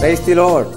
price the Lord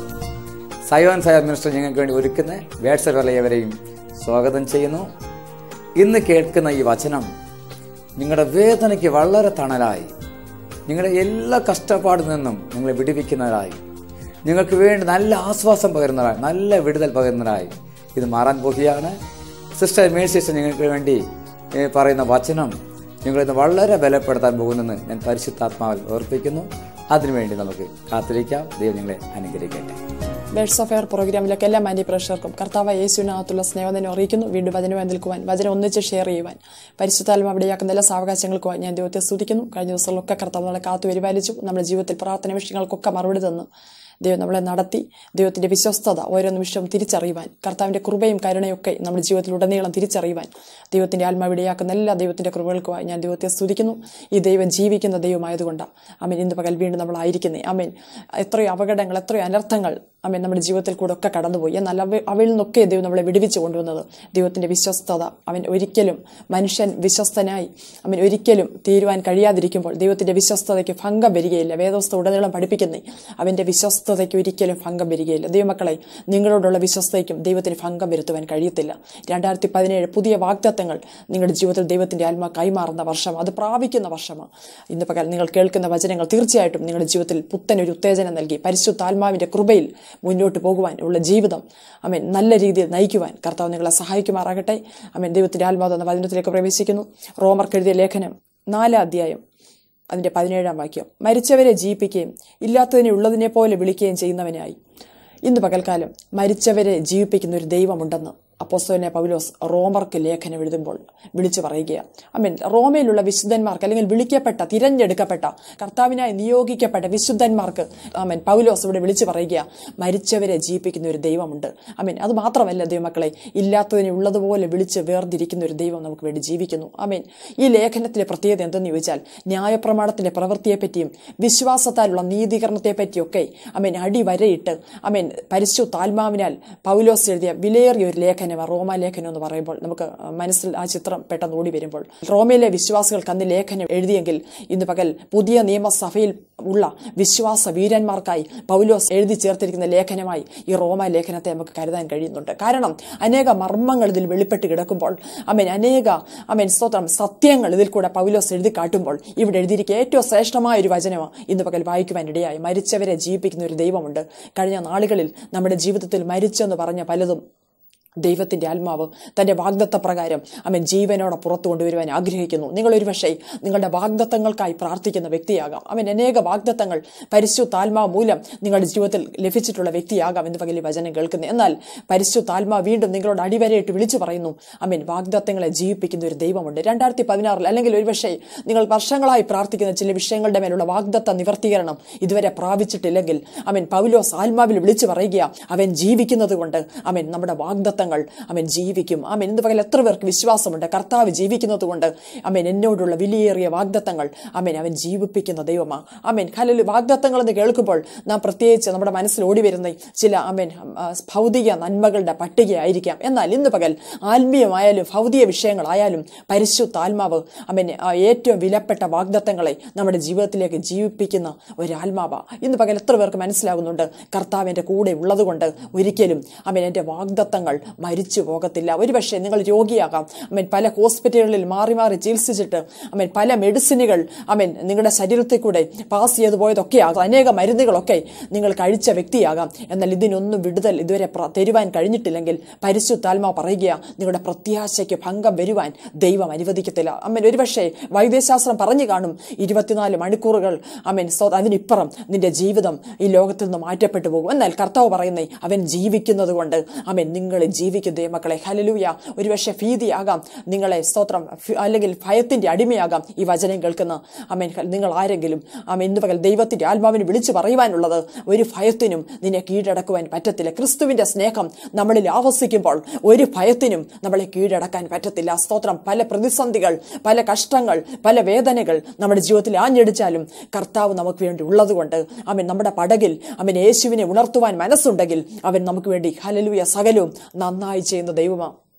Zion സയ minister ഞങ്ങൾക്ക് വേണ്ടി ഒരുക്കുന്ന വേഡ്സർവലയവരെയും സ്വാഗതം ചെയ്യുന്നു ഇന്ന് കേൾക്കുന്ന ഈ വചനം നിങ്ങളുടെ വേദനയ്ക്ക് വളരെ തണലായി നിങ്ങളുടെ എല്ലാ കഷ്ടപ്പാടിൽ നിന്നും നിങ്ങളെ വിടുവിക്കുന്നവരായി നിങ്ങൾക്ക് വേണ്ടി നല്ല ആശ്വാസം പകരുന്നവരായി നല്ല വിടുതൽ പകരുന്നവരായി ഇത് മാറാൻ പോകുകയാണ് സിസ്റ്റർ മേഴ്സി സിസ്റ്റർ നിങ്ങൾക്ക് വേണ്ടി ഏ, പറയുന്ന വചനം നിങ്ങളിന്ന് വളരെ ബലപ്പെടുത്താൻ പോകുന്നെന്ന് ഞാൻ പരിശുദ്ധാത്മാവിൽ ഓർപ്പിക്കുന്നു അതിനുവേണ്ടി നമുക്ക് കാത്തിരിക്കാം ദൈവം നിങ്ങളെ അനുഗ്രഹിക്കട്ടെ ബേഡ്സ് ഓഫ് എയർ പ്രോഗ്രാമിലേക്ക് എല്ലാ മാന്യ പ്രേക്ഷകർക്കും കർത്താവ് യേശുവിനകത്തുള്ള സ്നേഹത്തിനെ അറിയിക്കുന്നു വീണ്ടും വചനമായി നിൽക്കുവാൻ വചനം ഒന്നിച്ച് ഷെയർ ചെയ്യുവാൻ പരിശുദ്ധാത്മ അവിടെയാക്കുന്ന എല്ലാ സാവകാശങ്ങൾക്കുമായി ഞാൻ ദൈവത്തെ സ്തുതിക്കുന്നു കഴിഞ്ഞ ദിവസങ്ങളിലൊക്കെ കർത്താവ് നമ്മളെ കാത്തു പരിപാലിച്ചു നമ്മുടെ ജീവിതത്തിൽ പ്രാർത്ഥന വിഷയങ്ങൾക്കൊക്കെ മറുപടി തന്നു ദൈവം നമ്മളെ നടത്തി ദൈവത്തിന്റെ വിശ്വസ്തത ഓരോ നിമിഷവും തിരിച്ചറിയുവാൻ കർത്താവിന്റെ കൃപയും കരുണയൊക്കെ നമ്മുടെ ജീവിതത്തിൽ ഉടനീളം തിരിച്ചറിയുവാൻ ദൈവത്തിന്റെ ആത്മാവിടെയാക്കുന്ന എല്ലാ ദൈവത്തിന്റെ കൃപകൾക്കുമായി ഞാൻ ദൈവത്തെ സ്തുതിക്കുന്നു ഈ ദൈവം ജീവിക്കുന്ന ദൈവമായതുകൊണ്ടാണ് അമീൻ ഇന്ന് പകൽ വീണ്ടും നമ്മളായിരിക്കുന്നേ അമീൻ എത്രയോ അപകടങ്ങൾ എത്രയോ അനർത്ഥങ്ങൾ അമീൻ നമ്മുടെ ജീവിതത്തിൽ കൂടെ ഒക്കെ കടന്നുപോയി എന്നാൽ അവ അവയിൽ നിന്നൊക്കെ ദൈവം നമ്മളെ വിടുവിച്ചു കൊണ്ടുവന്നത് ദൈവത്തിന്റെ വിശ്വസ്തത അവൻ ഒരിക്കലും മനുഷ്യൻ വിശ്വസ്തനായി അവൻ ഒരിക്കലും തീരുവാൻ കഴിയാതിരിക്കുമ്പോൾ ദൈവത്തിന്റെ വിശ്വസ്തതയ്ക്ക് ഭംഗം വരികയില്ല വേദവസ്ഥ ഉടനീളം പഠിപ്പിക്കുന്നേ അവന്റെ വിശ്വസ്തതയ്ക്ക് ഒരിക്കലും ഭംഗം വരികയില്ല ദൈവമക്കളെ നിങ്ങളോടുള്ള വിശ്വസ്തയ്ക്കും ദൈവത്തിന് ഭംഗം വരുത്തുവാൻ കഴിയത്തില്ല രണ്ടായിരത്തി പതിനേഴ് പുതിയ വാഗ്ദത്തങ്ങൾ നിങ്ങളുടെ ജീവിതത്തിൽ ദൈവത്തിന്റെ ആത്മ കൈമാറുന്ന വർഷം അത് പ്രാപിക്കുന്ന വർഷമാണ് ഇന്ന് പകൽ നിങ്ങൾ കേൾക്കുന്ന വചനങ്ങൾ തീർച്ചയായിട്ടും നിങ്ങളുടെ ജീവിതത്തിൽ പുത്തനൊരു ഉത്തേജനം നൽകി പരിശുദ്ധാത്മാവിന്റെ കൃപയിൽ മുന്നോട്ട് പോകുവാൻ ഉള്ള ജീവിതം അമേൻ നല്ല രീതിയിൽ നയിക്കുവാൻ കർത്താവ് നിങ്ങളെ സഹായിക്കുമാറാകട്ടെ അമേൻ ദൈവത്തിന്റെ ആത്മാവ് എന്ന വചനത്തിലേക്ക് പ്രവേശിക്കുന്നു റോമർക്ക് എഴുതിയ ലേഖനം നാലാം അധ്യായം അതിന്റെ പതിനേഴാം വാക്യം മരിച്ചവരെ ജീവിപ്പിക്കുകയും ഇല്ലാത്തതിനെ ഉള്ളതിനെ പോലെ വിളിക്കുകയും ചെയ്യുന്നവനായി ഇന്ന് പകൽക്കാലം മരിച്ചവരെ ജീവിപ്പിക്കുന്ന ഒരു ദൈവമുണ്ടെന്ന് അപ്പോസ്തലനെ പൗലോസ് റോമർക്ക് ലേഖനം എഴുതുമ്പോൾ വിളിച്ചു പറയുകയാണ് അമ്മൻ റോമയിലുള്ള വിശുദ്ധന്മാർക്ക് അല്ലെങ്കിൽ വിളിക്കപ്പെട്ട തിരഞ്ഞെടുക്കപ്പെട്ട കർത്താവിനായി നിയോഗിക്കപ്പെട്ട വിശുദ്ധന്മാർക്ക് അമ്മൻ പൗലോസ് ഇവിടെ വിളിച്ചു പറയുക മരിച്ചവരെ ജീവിപ്പിക്കുന്ന ഒരു ദൈവമുണ്ട് അമ്മൻ അത് മാത്രമല്ല ദൈവമക്കളെ ഇല്ലാത്തതിനെ ഉള്ളതുപോലെ വിളിച്ച് വേർതിരിക്കുന്ന ഒരു ദൈവം നമുക്ക് വേണ്ടി ജീവിക്കുന്നു അമ്മൻ ഈ ലേഖനത്തിലെ പ്രത്യേകത എന്തെന്ന് ചോദിച്ചാൽ ന്യായപ്രമാണത്തിന്റെ പ്രവൃത്തിയെപ്പറ്റിയും വിശ്വാസത്താലുള്ള നീതീകരണത്തെ പറ്റിയൊക്കെ അമ്മൻ അടിവരയിട്ട് അമ്മൻ പരിശുദ്ധാത്മാവിനാൽ പൗലോസ് എഴുതിയ വിലയേറിയ ഒരു ലേഖനം റോമ ലേഖനം എന്ന് പറയുമ്പോൾ നമുക്ക് മനസ്സിൽ ആ ചിത്രം പെട്ടെന്ന് ഓടി വരുമ്പോൾ റോമയിലെ വിശ്വാസികൾക്ക് അന്ന് ലേഖനം എഴുതിയെങ്കിൽ ഇന്ന് പകൽ പുതിയ നിയമസഭയിൽ ഉള്ള വിശ്വാസ വീരന്മാർക്കായി പൗലോസ് എഴുതി ചേർത്തിരിക്കുന്ന ലേഖനമായി ഈ റോമ ലേഖനത്തെ നമുക്ക് കരുതാൻ കഴിയുന്നുണ്ട് കാരണം അനേക മർമ്മങ്ങൾ ഇതിൽ വെളിപ്പെട്ട് കിടക്കുമ്പോൾ അമേൻ അനേക അമേൻ സ്തോത്രം സത്യങ്ങൾ ഇതിൽ കൂടെ പൗലോസ് എഴുതി കാട്ടുമ്പോൾ ഇവിടെ എഴുതിയിരിക്കുക ഏറ്റവും ശ്രേഷ്ഠമായ ഒരു വചനമാണ് ഇന്ന് പകൽ വായിക്കുവാൻ ഇടയായി മരിച്ചവരെ ജീവിപ്പിക്കുന്ന ഒരു ദൈവമുണ്ട് കഴിഞ്ഞ നാളുകളിൽ നമ്മുടെ ജീവിതത്തിൽ മരിച്ചെന്ന് പറഞ്ഞ പലതും ദൈവത്തിന്റെ ആത്മാവ് തന്റെ വാഗ്ദത്ത പ്രകാരം അവൻ ജീവനോടെ പുറത്തു കൊണ്ടുവരുവാൻ ആഗ്രഹിക്കുന്നു നിങ്ങൾ ഒരുപക്ഷെ നിങ്ങളുടെ വാഗ്ദത്തങ്ങൾക്കായി പ്രാർത്ഥിക്കുന്ന വ്യക്തിയാകാം അവൻ അനേക വാഗ്ദത്തങ്ങൾ പരിശുദ്ധാത്മാവ് മൂലം നിങ്ങളുടെ ജീവിതത്തിൽ ലഭിച്ചിട്ടുള്ള വ്യക്തിയാകാം എന്ന് പകൽ ഈ വചനം കേൾക്കുന്നത് എന്നാൽ പരിശുദ്ധാത്മാവ് വീണ്ടും നിങ്ങളോട് അടിവരയിട്ട് വിളിച്ചു പറയുന്നു അമീൻ വാഗ്ദത്തങ്ങളെ ജീവിപ്പിക്കുന്ന ഒരു ദൈവമുണ്ട് രണ്ടായിരത്തി പതിനാറിൽ അല്ലെങ്കിൽ ഒരുപക്ഷെ നിങ്ങൾ വർഷങ്ങളായി പ്രാർത്ഥിക്കുന്ന ചില വിഷയങ്ങളുടെ മേലുള്ള വാഗ്ദത്ത നിവർത്തീകരണം ഇതുവരെ പ്രാപിച്ചിട്ടില്ലെങ്കിൽ അവൻ പൗലോസ് ആത്മാവിൽ വിളിച്ചു പറയുക അവൻ ജീവിക്കുന്നത് കൊണ്ട് അവൻ നമ്മുടെ വാഗ്ദത്തങ്ങൾ അവൻ ജീവിക്കും അവൻ ഇന്ന് പകൽ എത്ര പേർക്ക് വിശ്വാസമുണ്ട് കർത്താവ് ജീവിക്കുന്നത് കൊണ്ട് അവൻ എന്നോടുള്ള വിലയേറിയ വാഗ്ദത്തങ്ങൾ അവൻ അവൻ ജീവിപ്പിക്കുന്ന ദൈവമാണ് അവൻ കലൽ വാഗ്ദത്തങ്ങൾ എന്ന് കേൾക്കുമ്പോൾ നാം പ്രത്യേകിച്ച് നമ്മുടെ മനസ്സിൽ ഓടി വരുന്ന ചില അവൻ ഭൗതിക നന്മകളുടെ പട്ടികയായിരിക്കാം എന്നാൽ ഇന്ന് പകൽ ആത്മീയമായാലും ഭൗതിക വിഷയങ്ങളായാലും പരിശുദ്ധ ആത്മാവ് അവൻ ഏറ്റവും വിലപ്പെട്ട വാഗ്ദത്തങ്ങളെ നമ്മുടെ ജീവിതത്തിലേക്ക് ജീവിപ്പിക്കുന്ന ഒരു ആത്മാവ ഇന്ന് പകൽ എത്ര പേർക്ക് മനസ്സിലാകുന്നുണ്ട് കർത്താവിൻ്റെ കൂടെ ഉള്ളതുകൊണ്ട് ഒരിക്കലും അവൻ എൻ്റെ വാഗ്ദത്തങ്ങൾ മരിച്ചു പോകത്തില്ല ഒരുപക്ഷെ നിങ്ങൾ രോഗിയാകാം അവൻ പല ഹോസ്പിറ്റലുകളിൽ മാറി മാറി ചികിത്സിച്ചിട്ട് അവൻ പല മെഡിസിനുകൾ അവൻ നിങ്ങളുടെ ശരീരത്തിൽ കൂടെ പാസ് ചെയ്തു പോയതൊക്കെ ആകാം അനേക മരുന്നുകളൊക്കെ നിങ്ങൾ കഴിച്ച വ്യക്തിയാകാം എന്നാൽ ഇതിനൊന്നും വിടുതൽ ഇതുവരെ പ്ര- തരുവാൻ കഴിഞ്ഞിട്ടില്ലെങ്കിൽ പരിശുദ്ധാത്മാവ് പറയുക നിങ്ങളുടെ പ്രത്യാശയ്ക്ക് ഭംഗം വരുവാൻ ദൈവം അനുവദിക്കത്തില്ല അമ്മൻ ഒരുപക്ഷെ വൈദ്യശാസ്ത്രം പറഞ്ഞു കാണും ഇരുപത്തിനാല് മണിക്കൂറുകൾ അമ്മൻ സ്വ- അതിനിപ്പുറം നിന്റെ ജീവിതം ഈ ലോകത്തിൽ നിന്ന് മാറ്റപ്പെട്ടു പോകും എന്നാൽ കർത്താവ് പറയുന്നേ അവൻ ജീവിക്കുന്നത് കൊണ്ട് അവൻ നിങ്ങൾ ജീവിക്കും ദൈവമക്കളെ ഹലലൂയ ഒരുപക്ഷെ ഭീതിയാകാം നിങ്ങളെ സ്തോത്രം ഫി- അല്ലെങ്കിൽ ഭയത്തിന്റെ അടിമയാകാം ഈ വചനം കേൾക്കുന്ന അമ്മൻ നിങ്ങൾ ആരെങ്കിലും അമ്മ ഇന്ന് പകൽ ദൈവത്തിന്റെ ആത്മാവിന് വിളിച്ചു പറയുവാനുള്ളത് ഒരു ഭയത്തിനും നിന്നെ കീഴടക്കുവാൻ പറ്റത്തില്ല ക്രിസ്തുവിന്റെ സ്നേഹം നമ്മളിൽ ആവസിക്കുമ്പോൾ ഒരു ഭയത്തിനും നമ്മളെ കീഴടക്കാൻ പറ്റത്തില്ല സ്തോത്രം പല പ്രതിസന്ധികൾ പല കഷ്ടങ്ങൾ പല വേദനകൾ നമ്മുടെ ജീവിതത്തിൽ ആഞ്ഞടിച്ചാലും കർത്താവ് നമുക്ക് വേണ്ടി ഉള്ളതുകൊണ്ട് അവൻ നമ്മുടെ പടകിൽ അവൻ യേശുവിനെ ഉണർത്തുവാൻ മനസ്സുണ്ടെങ്കിൽ അവൻ നമുക്ക് വേണ്ടി ഹലലുയ സകലവും നന്നായി ചെയ്യുന്ന ദൈവമാണ്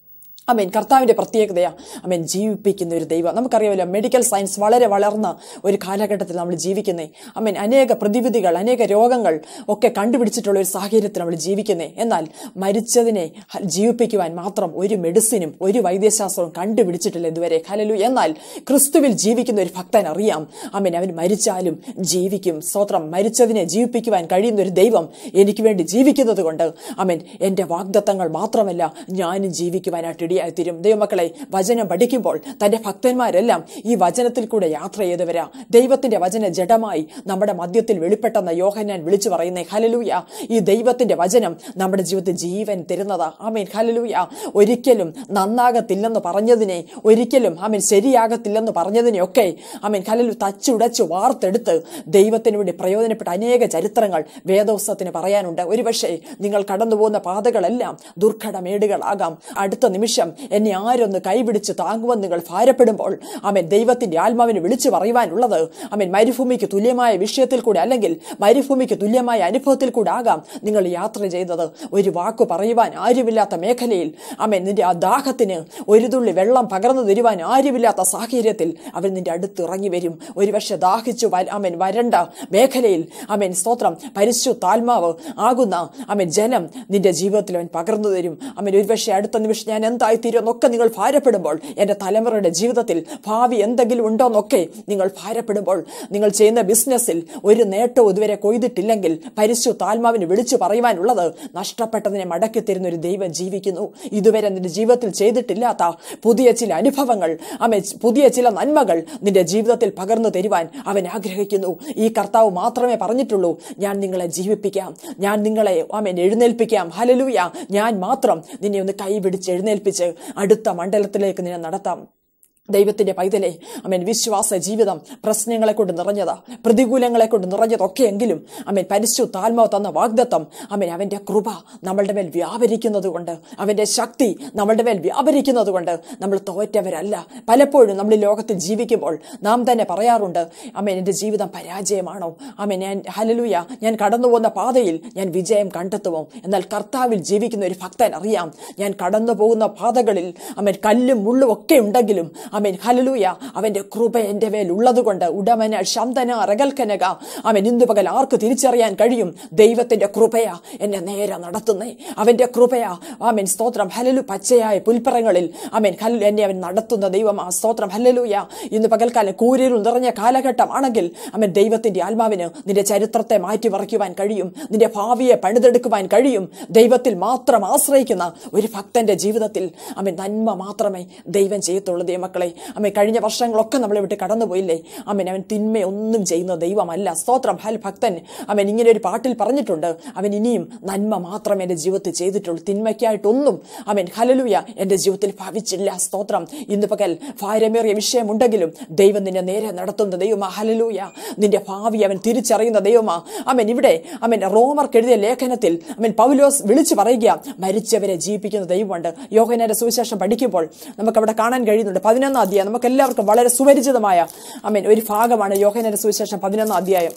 അമേൻ കർത്താവിന്റെ പ്രത്യേകതയാ അമേൻ ജീവിപ്പിക്കുന്ന ഒരു ദൈവം നമുക്കറിയാമല്ലോ മെഡിക്കൽ സയൻസ് വളരെ വളർന്ന ഒരു കാലഘട്ടത്തിൽ നമ്മൾ ജീവിക്കുന്നേ അമേൻ അനേക പ്രതിവിധികൾ അനേക രോഗങ്ങൾ ഒക്കെ കണ്ടുപിടിച്ചിട്ടുള്ള ഒരു സാഹചര്യത്തിൽ നമ്മൾ ജീവിക്കുന്നേ എന്നാൽ മരിച്ചതിനെ ഹ- ജീവിപ്പിക്കുവാൻ മാത്രം ഒരു മെഡിസിനും ഒരു വൈദ്യശാസ്ത്രവും കണ്ടുപിടിച്ചിട്ടില്ല ഇതുവരെ ഹലലു എന്നാൽ ക്രിസ്തുവിൽ ജീവിക്കുന്ന ഒരു ഭക്തൻ അറിയാം അമേൻ അവൻ മരിച്ചാലും ജീവിക്കും സ്തോത്രം മരിച്ചതിനെ ജീവിപ്പിക്കുവാൻ കഴിയുന്ന ഒരു ദൈവം എനിക്ക് വേണ്ടി ജീവിക്കുന്നത് കൊണ്ട് അമേൻ എൻ്റെ വാഗ്ദത്തങ്ങൾ മാത്രമല്ല ഞാനും ജീവിക്കുവാനായിട്ട് ഇടിയായിത്തീരും ദൈവമക്കളെ വചനം പഠിക്കുമ്പോൾ തൻ്റെ ഭക്തന്മാരെല്ലാം ഈ വചനത്തിൽ കൂടെ യാത്ര ചെയ്തവരാ ദൈവത്തിന്റെ വചന ജഡമായി നമ്മുടെ മധ്യത്തിൽ വെളിപ്പെട്ടെന്ന യോഹന്നാൻ വിളിച്ചു പറയുന്നേ ഹലലൂയ ഈ ദൈവത്തിന്റെ വചനം നമ്മുടെ ജീവിതത്തിൽ ജീവൻ തരുന്നതാ ആമേൻ ഹലലൂയ ഒരിക്കലും നന്നാകത്തില്ലെന്ന് പറഞ്ഞതിനെ ഒരിക്കലും ആമേൻ ശരിയാകത്തില്ലെന്ന് പറഞ്ഞതിനെ ഒക്കെ ആമേൻ ഹലലു തച്ചുടച്ച് വാർത്തെടുത്ത് ദൈവത്തിന് വേണ്ടി പ്രയോജനപ്പെട്ട അനേക ചരിത്രങ്ങൾ വേദോത്സവത്തിന് പറയാനുണ്ട് ഒരുപക്ഷെ നിങ്ങൾ കടന്നുപോകുന്ന പാതകളെല്ലാം ദുർഘടമേടുകളാകാം അടുത്ത നിമിഷം എന്നെ ആരൊന്ന് കൈപിടിച്ച് താങ്ങുമെന്ന് നിങ്ങൾ ഭാരപ്പെടുമ്പോൾ അമൻ ദൈവത്തിന്റെ ആത്മാവിനെ വിളിച്ചു പറയുവാനുള്ളത് അമൻ മരുഭൂമിക്ക് തുല്യമായ വിഷയത്തിൽ കൂടെ അല്ലെങ്കിൽ മരുഭൂമിക്ക് തുല്യമായ അനുഭവത്തിൽ കൂടെ ആകാം നിങ്ങൾ യാത്ര ചെയ്തത് ഒരു വാക്ക് പറയുവാൻ ആരുമില്ലാത്ത മേഖലയിൽ അമൻ നിന്റെ ആ ദാഹത്തിന് ഒരു തുള്ളി വെള്ളം പകർന്നു തരുവാൻ ആരുമില്ലാത്ത സാഹചര്യത്തിൽ അവൻ നിന്റെ അടുത്ത് ഇറങ്ങി വരും ഒരുപക്ഷെ ദാഹിച്ചു വ- അമൻ വരണ്ട മേഖലയിൽ അമൻ സ്തോത്രം പരിശുദ്ധാത്മാവ് ആകുന്ന അമൻ ജലം നിന്റെ ജീവിതത്തിൽ അവൻ പകർന്നു തരും അമൻ ഒരുപക്ഷെ അടുത്ത നിമിഷം ഞാൻ എന്തായിത്തീരും എന്നൊക്കെ നിങ്ങൾ ഭാരപ്പെടുമ്പോൾ എൻ്റെ തലമുറയുടെ ജീവിതത്തിൽ ഭാവി എന്തെങ്കിലും ഉണ്ടോ എന്നൊക്കെ നിങ്ങൾ ഭാരപ്പെടുമ്പോൾ നിങ്ങൾ ചെയ്യുന്ന ബിസിനസ്സിൽ ഒരു നേട്ടവും ഇതുവരെ കൊയ്തിട്ടില്ലെങ്കിൽ പരിശുദ്ധാത്മാവിന് വിളിച്ചു പറയുവാനുള്ളത് നഷ്ടപ്പെട്ടതിനെ മടക്കി തരുന്ന ഒരു ദൈവം ജീവിക്കുന്നു ഇതുവരെ നിന്റെ ജീവിതത്തിൽ ചെയ്തിട്ടില്ലാത്ത പുതിയ ചില അനുഭവങ്ങൾ അമേ പുതിയ ചില നന്മകൾ നിന്റെ ജീവിതത്തിൽ പകർന്നു തരുവാൻ അവൻ ആഗ്രഹിക്കുന്നു ഈ കർത്താവ് മാത്രമേ പറഞ്ഞിട്ടുള്ളൂ ഞാൻ നിങ്ങളെ ജീവിപ്പിക്കാം ഞാൻ നിങ്ങളെ അമേൻ എഴുന്നേൽപ്പിക്കാം ഹലലൂയ ഞാൻ മാത്രം നിന്നെ ഒന്ന് കൈപിടിച്ച് എഴുന്നേൽപ്പിച്ച് അടുത്ത മണ്ഡലത്തിലേക്ക് നിന്നെ നടത്താം ദൈവത്തിന്റെ പൈതലെ അമേൻ വിശ്വാസ ജീവിതം പ്രശ്നങ്ങളെ കൊണ്ട് നിറഞ്ഞതാ പ്രതികൂലങ്ങളെ കൊണ്ട് നിറഞ്ഞതൊക്കെയെങ്കിലും അമേൻ പരിശുദ്ധാത്മാവ് തന്ന വാഗ്ദത്തം അമേൻ അവന്റെ കൃപ നമ്മളുടെ മേൽ വ്യാപരിക്കുന്നത് കൊണ്ട് അവന്റെ ശക്തി നമ്മളുടെ മേൽ വ്യാപരിക്കുന്നത് കൊണ്ട് നമ്മൾ തോറ്റവരല്ല പലപ്പോഴും നമ്മൾ ഈ ലോകത്തിൽ ജീവിക്കുമ്പോൾ നാം തന്നെ പറയാറുണ്ട് അമേൻ എൻ്റെ ജീവിതം പരാജയമാണോ അമേൻ ഞാൻ ഹലലുയ ഞാൻ കടന്നു പോകുന്ന പാതയിൽ ഞാൻ വിജയം കണ്ടെത്തുമോ എന്നാൽ കർത്താവിൽ ജീവിക്കുന്ന ഒരു ഭക്തൻ അറിയാം ഞാൻ കടന്നു പോകുന്ന പാതകളിൽ അമേൻ കല്ലും മുള്ളും ഒക്കെ ഉണ്ടെങ്കിലും അമേൻ ഹലലൂയ അവന്റെ കൃപ എൻ്റെ മേൽ ഉള്ളതുകൊണ്ട് ഉടമന ശന്തന റകൽക്കനക അവൻ ഇന്നു പകൽ ആർക്ക് തിരിച്ചറിയാൻ കഴിയും ദൈവത്തിന്റെ കൃപയാ എന്നെ നേരെ നടത്തുന്നേ അവന്റെ കൃപയാ ആമേൻ സ്തോത്രം ഹലലു പച്ചയായ പുൽപ്പറങ്ങളിൽ അമേൻ ഹലു എന്നെ അവൻ നടത്തുന്ന ദൈവമാ സ്തോത്രം ഹലലൂയ ഇന്ന് പകൽക്കാലം കൂരിരുൾ നിറഞ്ഞ കാലഘട്ടമാണെങ്കിൽ അമൻ ദൈവത്തിന്റെ ആത്മാവിന് നിന്റെ ചരിത്രത്തെ മാറ്റിമറിക്കുവാൻ കഴിയും നിന്റെ ഭാവിയെ പണിതെടുക്കുവാൻ കഴിയും ദൈവത്തിൽ മാത്രം ആശ്രയിക്കുന്ന ഒരു ഭക്തന്റെ ജീവിതത്തിൽ അമൻ നന്മ മാത്രമേ ദൈവം ചെയ്യത്തുള്ളൂ ദൈവമക്കളെ അമ്മ കഴിഞ്ഞ വർഷങ്ങളൊക്കെ നമ്മളെ വിട്ട് കടന്നുപോയില്ലേ അമ്മൻ അവൻ തിന്മയൊന്നും ചെയ്യുന്ന ദൈവമല്ല സ്തോത്രം ഹൽ ഭക്തൻ അവൻ ഇങ്ങനെ ഒരു പാട്ടിൽ പറഞ്ഞിട്ടുണ്ട് അവൻ ഇനിയും നന്മ മാത്രമേ എൻ്റെ ജീവിതത്തിൽ ചെയ്തിട്ടുള്ളൂ തിന്മയ്ക്കായിട്ടൊന്നും അവൻ ഹലലുയ എൻ്റെ ജീവിതത്തിൽ ഭാവിച്ചില്ല സ്തോത്രം ഇന്ന് പകൽ ഭാരമേറിയ വിഷയമുണ്ടെങ്കിലും ദൈവം നിന്നെ നേരെ നടത്തുന്ന ദൈവമാ ഹലലൂയ നിന്റെ ഭാവി അവൻ തിരിച്ചറിയുന്ന ദൈവമാ അവൻ ഇവിടെ അവൻ റോമർക്ക് എഴുതിയ ലേഖനത്തിൽ അവൻ പൗലോസ് വിളിച്ചു പറയുക മരിച്ചവരെ ജീവിപ്പിക്കുന്ന ദൈവമുണ്ട് യോഹനയുടെ സുവിശേഷം പഠിക്കുമ്പോൾ നമുക്ക് അവിടെ കാണാൻ കഴിയുന്നുണ്ട് പതിനൊന്നാം അധ്യായം നമുക്ക് എല്ലാവർക്കും വളരെ സുപരിചിതമായ അമേൻ ഒരു ഭാഗമാണ് യോഹനയുടെ സുവിശേഷം പതിനൊന്നാം അധ്യായം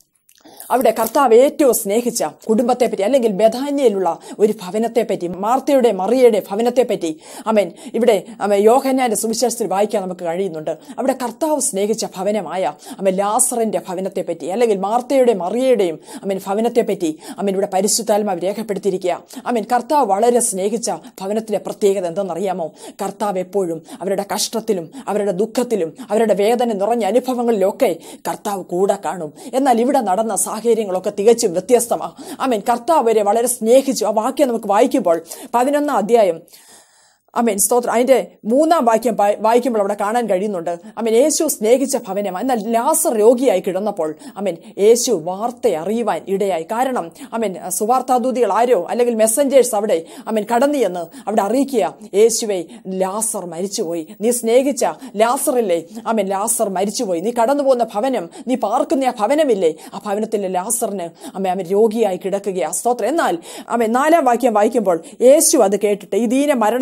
അവിടെ കർത്താവ് ഏറ്റവും സ്നേഹിച്ച കുടുംബത്തെ പറ്റി അല്ലെങ്കിൽ ബഥാന്യയിലുള്ള ഒരു ഭവനത്തെ പറ്റി മാർത്തയുടെ മറിയയുടെ ഭവനത്തെ പറ്റി അമേൻ ഇവിടെ അമേൻ യോഹന്നാന്റെ സുവിശേഷത്തിൽ വായിക്കാൻ നമുക്ക് കഴിയുന്നുണ്ട് അവിടെ കർത്താവ് സ്നേഹിച്ച ഭവനമായ അമേൻ ലാസറിന്റെ ഭവനത്തെ പറ്റി അല്ലെങ്കിൽ മാർത്തയുടെ മറിയയുടെയും അമേൻ ഭവനത്തെ പറ്റി അമേൻ ഇവിടെ പരിശുദ്ധാത്മാവ് രേഖപ്പെടുത്തിയിരിക്കുക അമേൻ കർത്താവ് വളരെ സ്നേഹിച്ച ഭവനത്തിന്റെ പ്രത്യേകത എന്തെന്നറിയാമോ കർത്താവ് എപ്പോഴും അവരുടെ കഷ്ടത്തിലും അവരുടെ ദുഃഖത്തിലും അവരുടെ വേദന നിറഞ്ഞ അനുഭവങ്ങളിലൊക്കെ കർത്താവ് കൂടെ കാണും എന്നാൽ ഇവിടെ നടന്ന സാഹചര്യങ്ങളൊക്കെ തികച്ചും വ്യത്യസ്തമാണ് ആമേൻ കർത്താവ് അവരെ വളരെ സ്നേഹിച്ചു ആ വാക്യം നമുക്ക് വായിക്കുമ്പോൾ പതിനൊന്നാം അധ്യായം അമേൻ സ്തോത്രം അതിന്റെ മൂന്നാം വാക്യം വായി- വായിക്കുമ്പോൾ അവിടെ കാണാൻ കഴിയുന്നുണ്ട് അമേൻ യേശു സ്നേഹിച്ച ഭവനം എന്നാൽ ലാസർ രോഗിയായി കിടന്നപ്പോൾ അമേൻ യേശു വാർത്ത അറിയുവാൻ ഇടയായി കാരണം അമേൻ സുവാർത്താദൂതികൾ ആരോ അല്ലെങ്കിൽ മെസ്സഞ്ചേഴ്സ് അവിടെ അമേൻ കടന്നു ചെന്ന് അവിടെ അറിയിക്കുക യേശുവെ ലാസർ മരിച്ചുപോയി നീ സ്നേഹിച്ച ലാസറില്ലേ അമേൻ ലാസർ മരിച്ചുപോയി നീ കടന്നു പോകുന്ന ഭവനം നീ പാർക്കുന്ന ആ ഭവനമില്ലേ ആ ഭവനത്തിലെ ലാസറിന് അമ്മ അവൻ രോഗിയായി കിടക്കുകയാ സ്തോത്രം എന്നാൽ അമ്മ നാലാം വാക്യം വായിക്കുമ്പോൾ യേശു അത് കേട്ടിട്ട് ഈ ദീന മരണത്തിനായിട്ടല്ല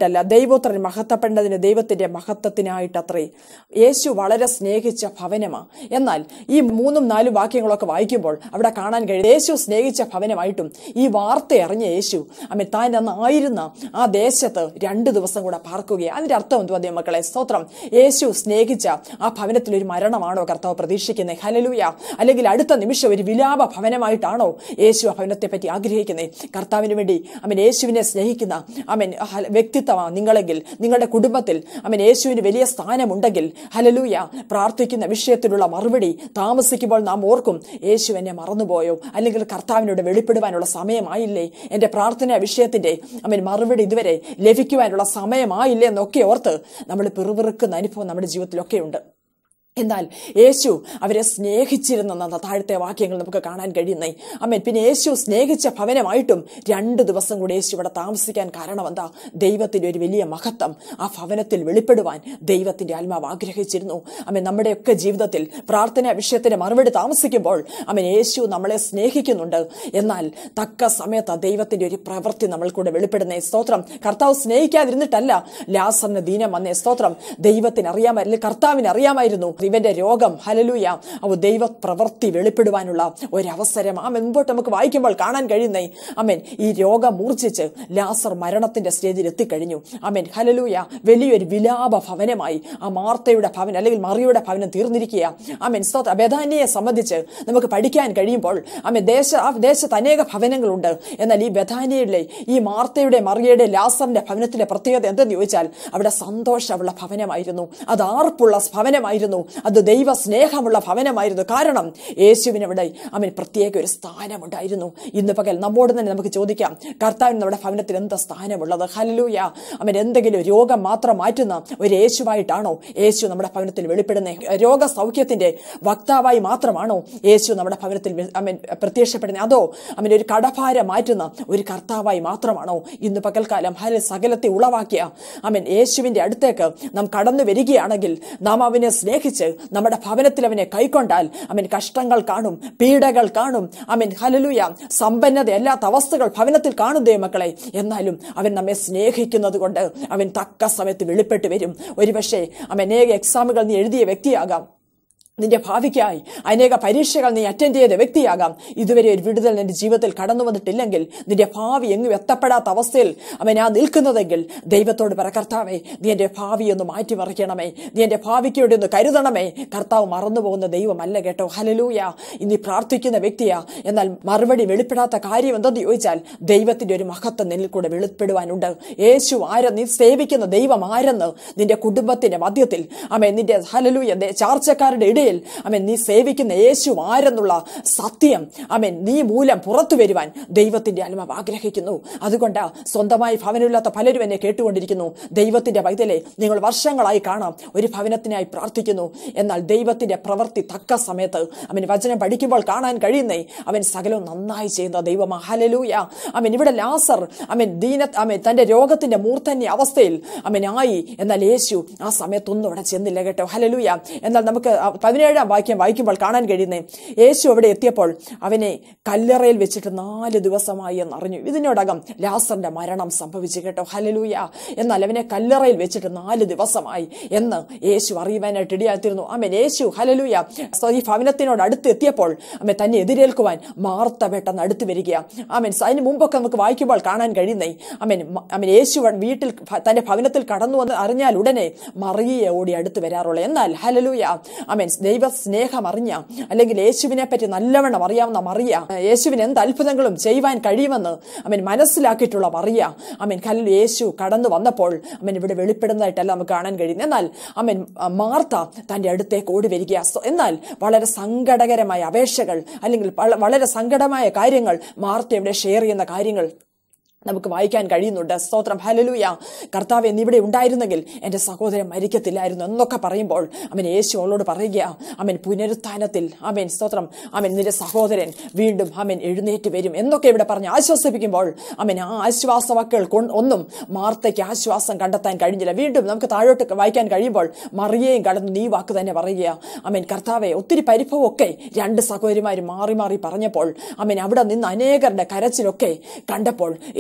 വേണ്ടിയിട്ടല്ല ദൈവോത്രൻ മഹത്വപ്പെടേണ്ടതിന് ദൈവത്തിന്റെ മഹത്വത്തിനായിട്ടത്രേ യേശു വളരെ സ്നേഹിച്ച ഭവനമാ എന്നാൽ ഈ മൂന്നും നാലും വാക്യങ്ങളൊക്കെ വായിക്കുമ്പോൾ അവിടെ കാണാൻ കഴിയും യേശു സ്നേഹിച്ച ഭവനമായിട്ടും ഈ വാർത്ത അറിഞ്ഞ യേശു അമ്മ താൻ അന്ന് ആയിരുന്ന ആ ദേശത്ത് രണ്ട് ദിവസം കൂടെ പാർക്കുകയാണ് അതിന്റെ അർത്ഥം എന്തുവാ ദൈവ മക്കളെ സ്തോത്രം യേശു സ്നേഹിച്ച ആ ഭവനത്തിൽ ഒരു മരണമാണോ കർത്താവ് പ്രതീക്ഷിക്കുന്നത് ഹലലുയ അല്ലെങ്കിൽ അടുത്ത നിമിഷം ഒരു വിലാപ ഭവനമായിട്ടാണോ യേശു ആ ഭവനത്തെ പറ്റി ആഗ്രഹിക്കുന്നത് കർത്താവിന് വേണ്ടി അവൻ യേശുവിനെ സ്നേഹിക്കുന്ന അവൻ വ്യക്തിത്വമാണ് നിങ്ങളെങ്കിൽ നിങ്ങളുടെ കുടുംബത്തിൽ അവൻ യേശുവിന് വലിയ സ്ഥാനമുണ്ടെങ്കിൽ ഹലലൂയ പ്രാർത്ഥിക്കുന്ന വിഷയത്തിലുള്ള മറുപടി താമസിക്കുമ്പോൾ നാം ഓർക്കും യേശു എന്നെ മറന്നുപോയോ അല്ലെങ്കിൽ കർത്താവിനോട് വെളിപ്പെടുവാനുള്ള സമയമായില്ലേ എൻ്റെ പ്രാർത്ഥനാ വിഷയത്തിന്റെ അവൻ മറുപടി ഇതുവരെ ലഭിക്കുവാനുള്ള സമയമായില്ലേ എന്നൊക്കെ ഓർത്ത് നമ്മൾ പിറുപിറുക്കുന്ന അനുഭവം നമ്മുടെ ജീവിതത്തിലൊക്കെ ഉണ്ട് എന്നാൽ യേശു അവരെ സ്നേഹിച്ചിരുന്നെന്ന താഴത്തെ വാക്യങ്ങൾ നമുക്ക് കാണാൻ കഴിയുന്നേ അമ്മൻ പിന്നെ യേശു സ്നേഹിച്ച ഭവനമായിട്ടും രണ്ട് ദിവസം കൂടി യേശു ഇവിടെ താമസിക്കാൻ കാരണം എന്താ ദൈവത്തിന്റെ ഒരു വലിയ മഹത്വം ആ ഭവനത്തിൽ വെളിപ്പെടുവാൻ ദൈവത്തിന്റെ ആത്മാവ് ആഗ്രഹിച്ചിരുന്നു അമ്മൻ നമ്മുടെയൊക്കെ ജീവിതത്തിൽ പ്രാർത്ഥനാ വിഷയത്തിന് മറുപടി താമസിക്കുമ്പോൾ അമ്മൻ യേശു നമ്മളെ സ്നേഹിക്കുന്നുണ്ട് എന്നാൽ തക്ക സമയത്ത് ആ ദൈവത്തിന്റെ ഒരു പ്രവൃത്തി നമ്മൾ കൂടെ വെളിപ്പെടുന്നേ സ്തോത്രം കർത്താവ് സ്നേഹിക്കാതിരുന്നിട്ടല്ല ലാസറിന് ദീനം വന്നേ സ്തോത്രം ദൈവത്തിന് അറിയാമായിരുന്നു കർത്താവിന് അറിയാമായിരുന്നു ഇവന്റെ രോഗം ഹലലൂയ അവ ദൈവ പ്രവൃത്തി വെളിപ്പെടുവാനുള്ള ഒരവസരം ആ മുൻപോട്ട് നമുക്ക് വായിക്കുമ്പോൾ കാണാൻ കഴിയുന്നേ അമേൻ ഈ രോഗം മൂർച്ഛിച്ച് ലാസർ മരണത്തിന്റെ സ്റ്റേജിൽ എത്തിക്കഴിഞ്ഞു അമേൻ ഹലലൂയ വലിയൊരു വിലാപ ഭവനമായി ആ മാർത്തയുടെ ഭവനം അല്ലെങ്കിൽ മറിയുടെ ഭവനം തീർന്നിരിക്കുക അമേൻ സ്തോത്ര ബഥാനിയെ സംബന്ധിച്ച് നമുക്ക് പഠിക്കാൻ കഴിയുമ്പോൾ അമേൻ ദേശ ആ ദേശത്ത് അനേക ഭവനങ്ങളുണ്ട് എന്നാൽ ഈ ബഥാനിയയിലെ ഈ മാർത്തയുടെ മറിയയുടെ ലാസറിന്റെ ഭവനത്തിലെ പ്രത്യേകത എന്തെന്ന് ചോദിച്ചാൽ അവിടെ സന്തോഷമുള്ള ഭവനമായിരുന്നു അത് ആർപ്പുള്ള ഭവനമായിരുന്നു അത് ദൈവ സ്നേഹമുള്ള ഭവനമായിരുന്നു കാരണം യേശുവിന് അവിടെ അവൻ പ്രത്യേക ഒരു സ്ഥാനമുണ്ടായിരുന്നു ഇന്ന് പകൽ നമ്മോട് തന്നെ നമുക്ക് ചോദിക്കാം കർത്താവിന് നമ്മുടെ ഭവനത്തിൽ എന്താ സ്ഥാനമുള്ളത് ഹലലൂയ അവൻ എന്തെങ്കിലും രോഗം മാത്രം മാറ്റുന്ന ഒരു യേശുവായിട്ടാണോ യേശു നമ്മുടെ ഭവനത്തിൽ വെളിപ്പെടുന്നത് രോഗസൗഖ്യത്തിന്റെ വക്താവായി മാത്രമാണോ യേശു നമ്മുടെ ഭവനത്തിൽ അവൻ പ്രത്യക്ഷപ്പെടുന്നത് അതോ അവൻ ഒരു കടഭാരം മാറ്റുന്ന ഒരു കർത്താവായി മാത്രമാണോ ഇന്ന് പകൽക്കാലം ഹല സകലത്തെ ഉളവാക്കിയ അവൻ യേശുവിന്റെ അടുത്തേക്ക് നാം കടന്നു വരികയാണെങ്കിൽ നാം അവനെ സ്നേഹിച്ച് നമ്മുടെ ഭവനത്തിൽ അവനെ കൈക്കൊണ്ടാൽ അവൻ കഷ്ടങ്ങൾ കാണും പീഡകൾ കാണും അവൻ ഹലലുയ സമ്പന്നത അല്ലാത്ത അവസ്ഥകൾ ഭവനത്തിൽ കാണും മക്കളെ എന്നാലും അവൻ നമ്മെ സ്നേഹിക്കുന്നത് കൊണ്ട് അവൻ തക്ക സമയത്ത് വെളിപ്പെട്ട് വരും ഒരുപക്ഷെ അവൻ അനേക എക്സാമുകൾ നീ എഴുതിയ വ്യക്തിയാകാം നിന്റെ ഭാവിക്കായി അനേക പരീക്ഷകൾ നീ അറ്റൻഡ് ചെയ്ത വ്യക്തിയാകാം ഇതുവരെ ഒരു വിടുതൽ നിന്റെ ജീവിതത്തിൽ കടന്നു വന്നിട്ടില്ലെങ്കിൽ നിന്റെ ഭാവി എങ്ങും എത്തപ്പെടാത്ത അവസ്ഥയിൽ അവൻ ആ നിൽക്കുന്നതെങ്കിൽ ദൈവത്തോട് പറ കർത്താവേ നീ എൻ്റെ ഭാവി ഒന്ന് മാറ്റിമറിക്കണമേ നീ എൻ്റെ ഭാവിക്ക് വേണ്ടി ഒന്ന് കരുതണമേ കർത്താവ് മറന്നു പോകുന്ന ദൈവമല്ല കേട്ടോ ഹലലൂയ ഇനി പ്രാർത്ഥിക്കുന്ന വ്യക്തിയാ എന്നാൽ മറുപടി വെളിപ്പെടാത്ത കാര്യം എന്തെന്ന് ചോദിച്ചാൽ ദൈവത്തിന്റെ ഒരു മഹത്വം നിന്നിൽ കൂടെ വെളിപ്പെടുവാനുണ്ട് യേശു ആരെന്ന് നീ സേവിക്കുന്ന ദൈവം ആരെന്ന് നിന്റെ കുടുംബത്തിന്റെ മധ്യത്തിൽ അമേ നിന്റെ ഹലലൂയ ചാർച്ചക്കാരുടെ ഇടയിൽ ഇടയിൽ അമൻ നീ സേവിക്കുന്ന യേശു ആരെന്നുള്ള സത്യം അമൻ നീ മൂലം പുറത്തു വരുവാൻ ദൈവത്തിന്റെ ആത്മാവ് ആഗ്രഹിക്കുന്നു അതുകൊണ്ട് സ്വന്തമായി ഭവനമില്ലാത്ത പലരും എന്നെ കേട്ടുകൊണ്ടിരിക്കുന്നു ദൈവത്തിന്റെ വൈതലെ നിങ്ങൾ വർഷങ്ങളായി കാണാം ഒരു ഭവനത്തിനായി പ്രാർത്ഥിക്കുന്നു എന്നാൽ ദൈവത്തിന്റെ പ്രവൃത്തി തക്ക സമയത്ത് അവൻ വചനം പഠിക്കുമ്പോൾ കാണാൻ കഴിയുന്നേ അവൻ സകലവും നന്നായി ചെയ്യുന്ന ദൈവമാ ഹലലൂയ അവൻ ഇവിടെ ലാസർ അവൻ ദീന അവൻ തന്റെ രോഗത്തിന്റെ മൂർധന്യ അവസ്ഥയിൽ അവനായി എന്നാൽ യേശു ആ സമയത്തൊന്നും അവിടെ ചെന്നില്ല കേട്ടോ ഹലലൂയ എന്നാൽ നമുക്ക് പതിനേഴാം വാക്യം വായിക്കുമ്പോൾ കാണാൻ കഴിയുന്നേ യേശു അവിടെ എത്തിയപ്പോൾ അവനെ കല്ലറയിൽ വെച്ചിട്ട് നാല് ദിവസമായി എന്നറിഞ്ഞു ഇതിനോടകം ലാസറിന്റെ മരണം സംഭവിച്ചു കേട്ടോ ഹലലൂയ എന്നാൽ അവനെ കല്ലറയിൽ വെച്ചിട്ട് നാല് ദിവസമായി എന്ന് യേശു അറിയുവാനായിട്ട് ഇടയാത്തിരുന്നു അമ്മൻ യേശു ഹലലൂയ ഈ ഭവനത്തിനോട് അടുത്ത് എത്തിയപ്പോൾ അമ്മ തന്നെ എതിരേൽക്കുവാൻ മാർത്ത പെട്ടെന്ന് അടുത്ത് വരിക അമ്മൻ അതിന് മുമ്പൊക്കെ നമുക്ക് വായിക്കുമ്പോൾ കാണാൻ കഴിയുന്നേ അമ്മൻ അമ്മൻ യേശു വീട്ടിൽ തന്റെ ഭവനത്തിൽ കടന്നു വന്ന് അറിഞ്ഞാൽ ഉടനെ മറിയെ ഓടി അടുത്ത് വരാറുള്ളൂ എന്നാൽ ഹലലൂയ അമ്മൻ ദൈവ സ്നേഹം അറിഞ്ഞ അല്ലെങ്കിൽ യേശുവിനെ പറ്റി നല്ലവണ്ണം അറിയാവുന്ന മറിയ യേശുവിന് എന്ത് അത്ഭുതങ്ങളും ചെയ്യുവാൻ കഴിയുമെന്ന് അവൻ മനസ്സിലാക്കിയിട്ടുള്ള മറിയ അവൻ കല്ലിൽ യേശു കടന്നു വന്നപ്പോൾ അവൻ ഇവിടെ വെളിപ്പെടുന്നതായിട്ടല്ല നമുക്ക് കാണാൻ കഴിയും എന്നാൽ അവൻ മാർത്ത തന്റെ അടുത്തേക്ക് ഓടി വരിക എന്നാൽ വളരെ സങ്കടകരമായ അപേക്ഷകൾ അല്ലെങ്കിൽ വളരെ സങ്കടമായ കാര്യങ്ങൾ മാർത്ത ഇവിടെ ഷെയർ ചെയ്യുന്ന കാര്യങ്ങൾ നമുക്ക് വായിക്കാൻ കഴിയുന്നുണ്ട് സ്തോത്രം ഹലലൂയ കർത്താവ് എന്നിവിടെ ഉണ്ടായിരുന്നെങ്കിൽ എൻ്റെ സഹോദരൻ മരിക്കത്തില്ലായിരുന്നു എന്നൊക്കെ പറയുമ്പോൾ അവൻ യേശു അവളോട് പറയുക അവൻ പുനരുത്ഥാനത്തിൽ അവൻ സ്തോത്രം അവൻ നിന്റെ സഹോദരൻ വീണ്ടും അവൻ എഴുന്നേറ്റ് വരും എന്നൊക്കെ ഇവിടെ പറഞ്ഞ് ആശ്വസിപ്പിക്കുമ്പോൾ അവൻ ആ ആശ്വാസവാക്കുകൾ ഒന്നും മാർത്തയ്ക്ക് ആശ്വാസം കണ്ടെത്താൻ കഴിഞ്ഞില്ല വീണ്ടും നമുക്ക് താഴോട്ട് വായിക്കാൻ കഴിയുമ്പോൾ മറിയേയും കടന്ന് നീ വാക്ക് തന്നെ പറയുക അവൻ കർത്താവെ ഒത്തിരി പരിഭവമൊക്കെ രണ്ട് സഹോദരിമാർ മാറി മാറി പറഞ്ഞപ്പോൾ അവൻ അവിടെ നിന്ന് അനേകരുടെ കരച്ചിലൊക്കെ കണ്ടപ്പോൾ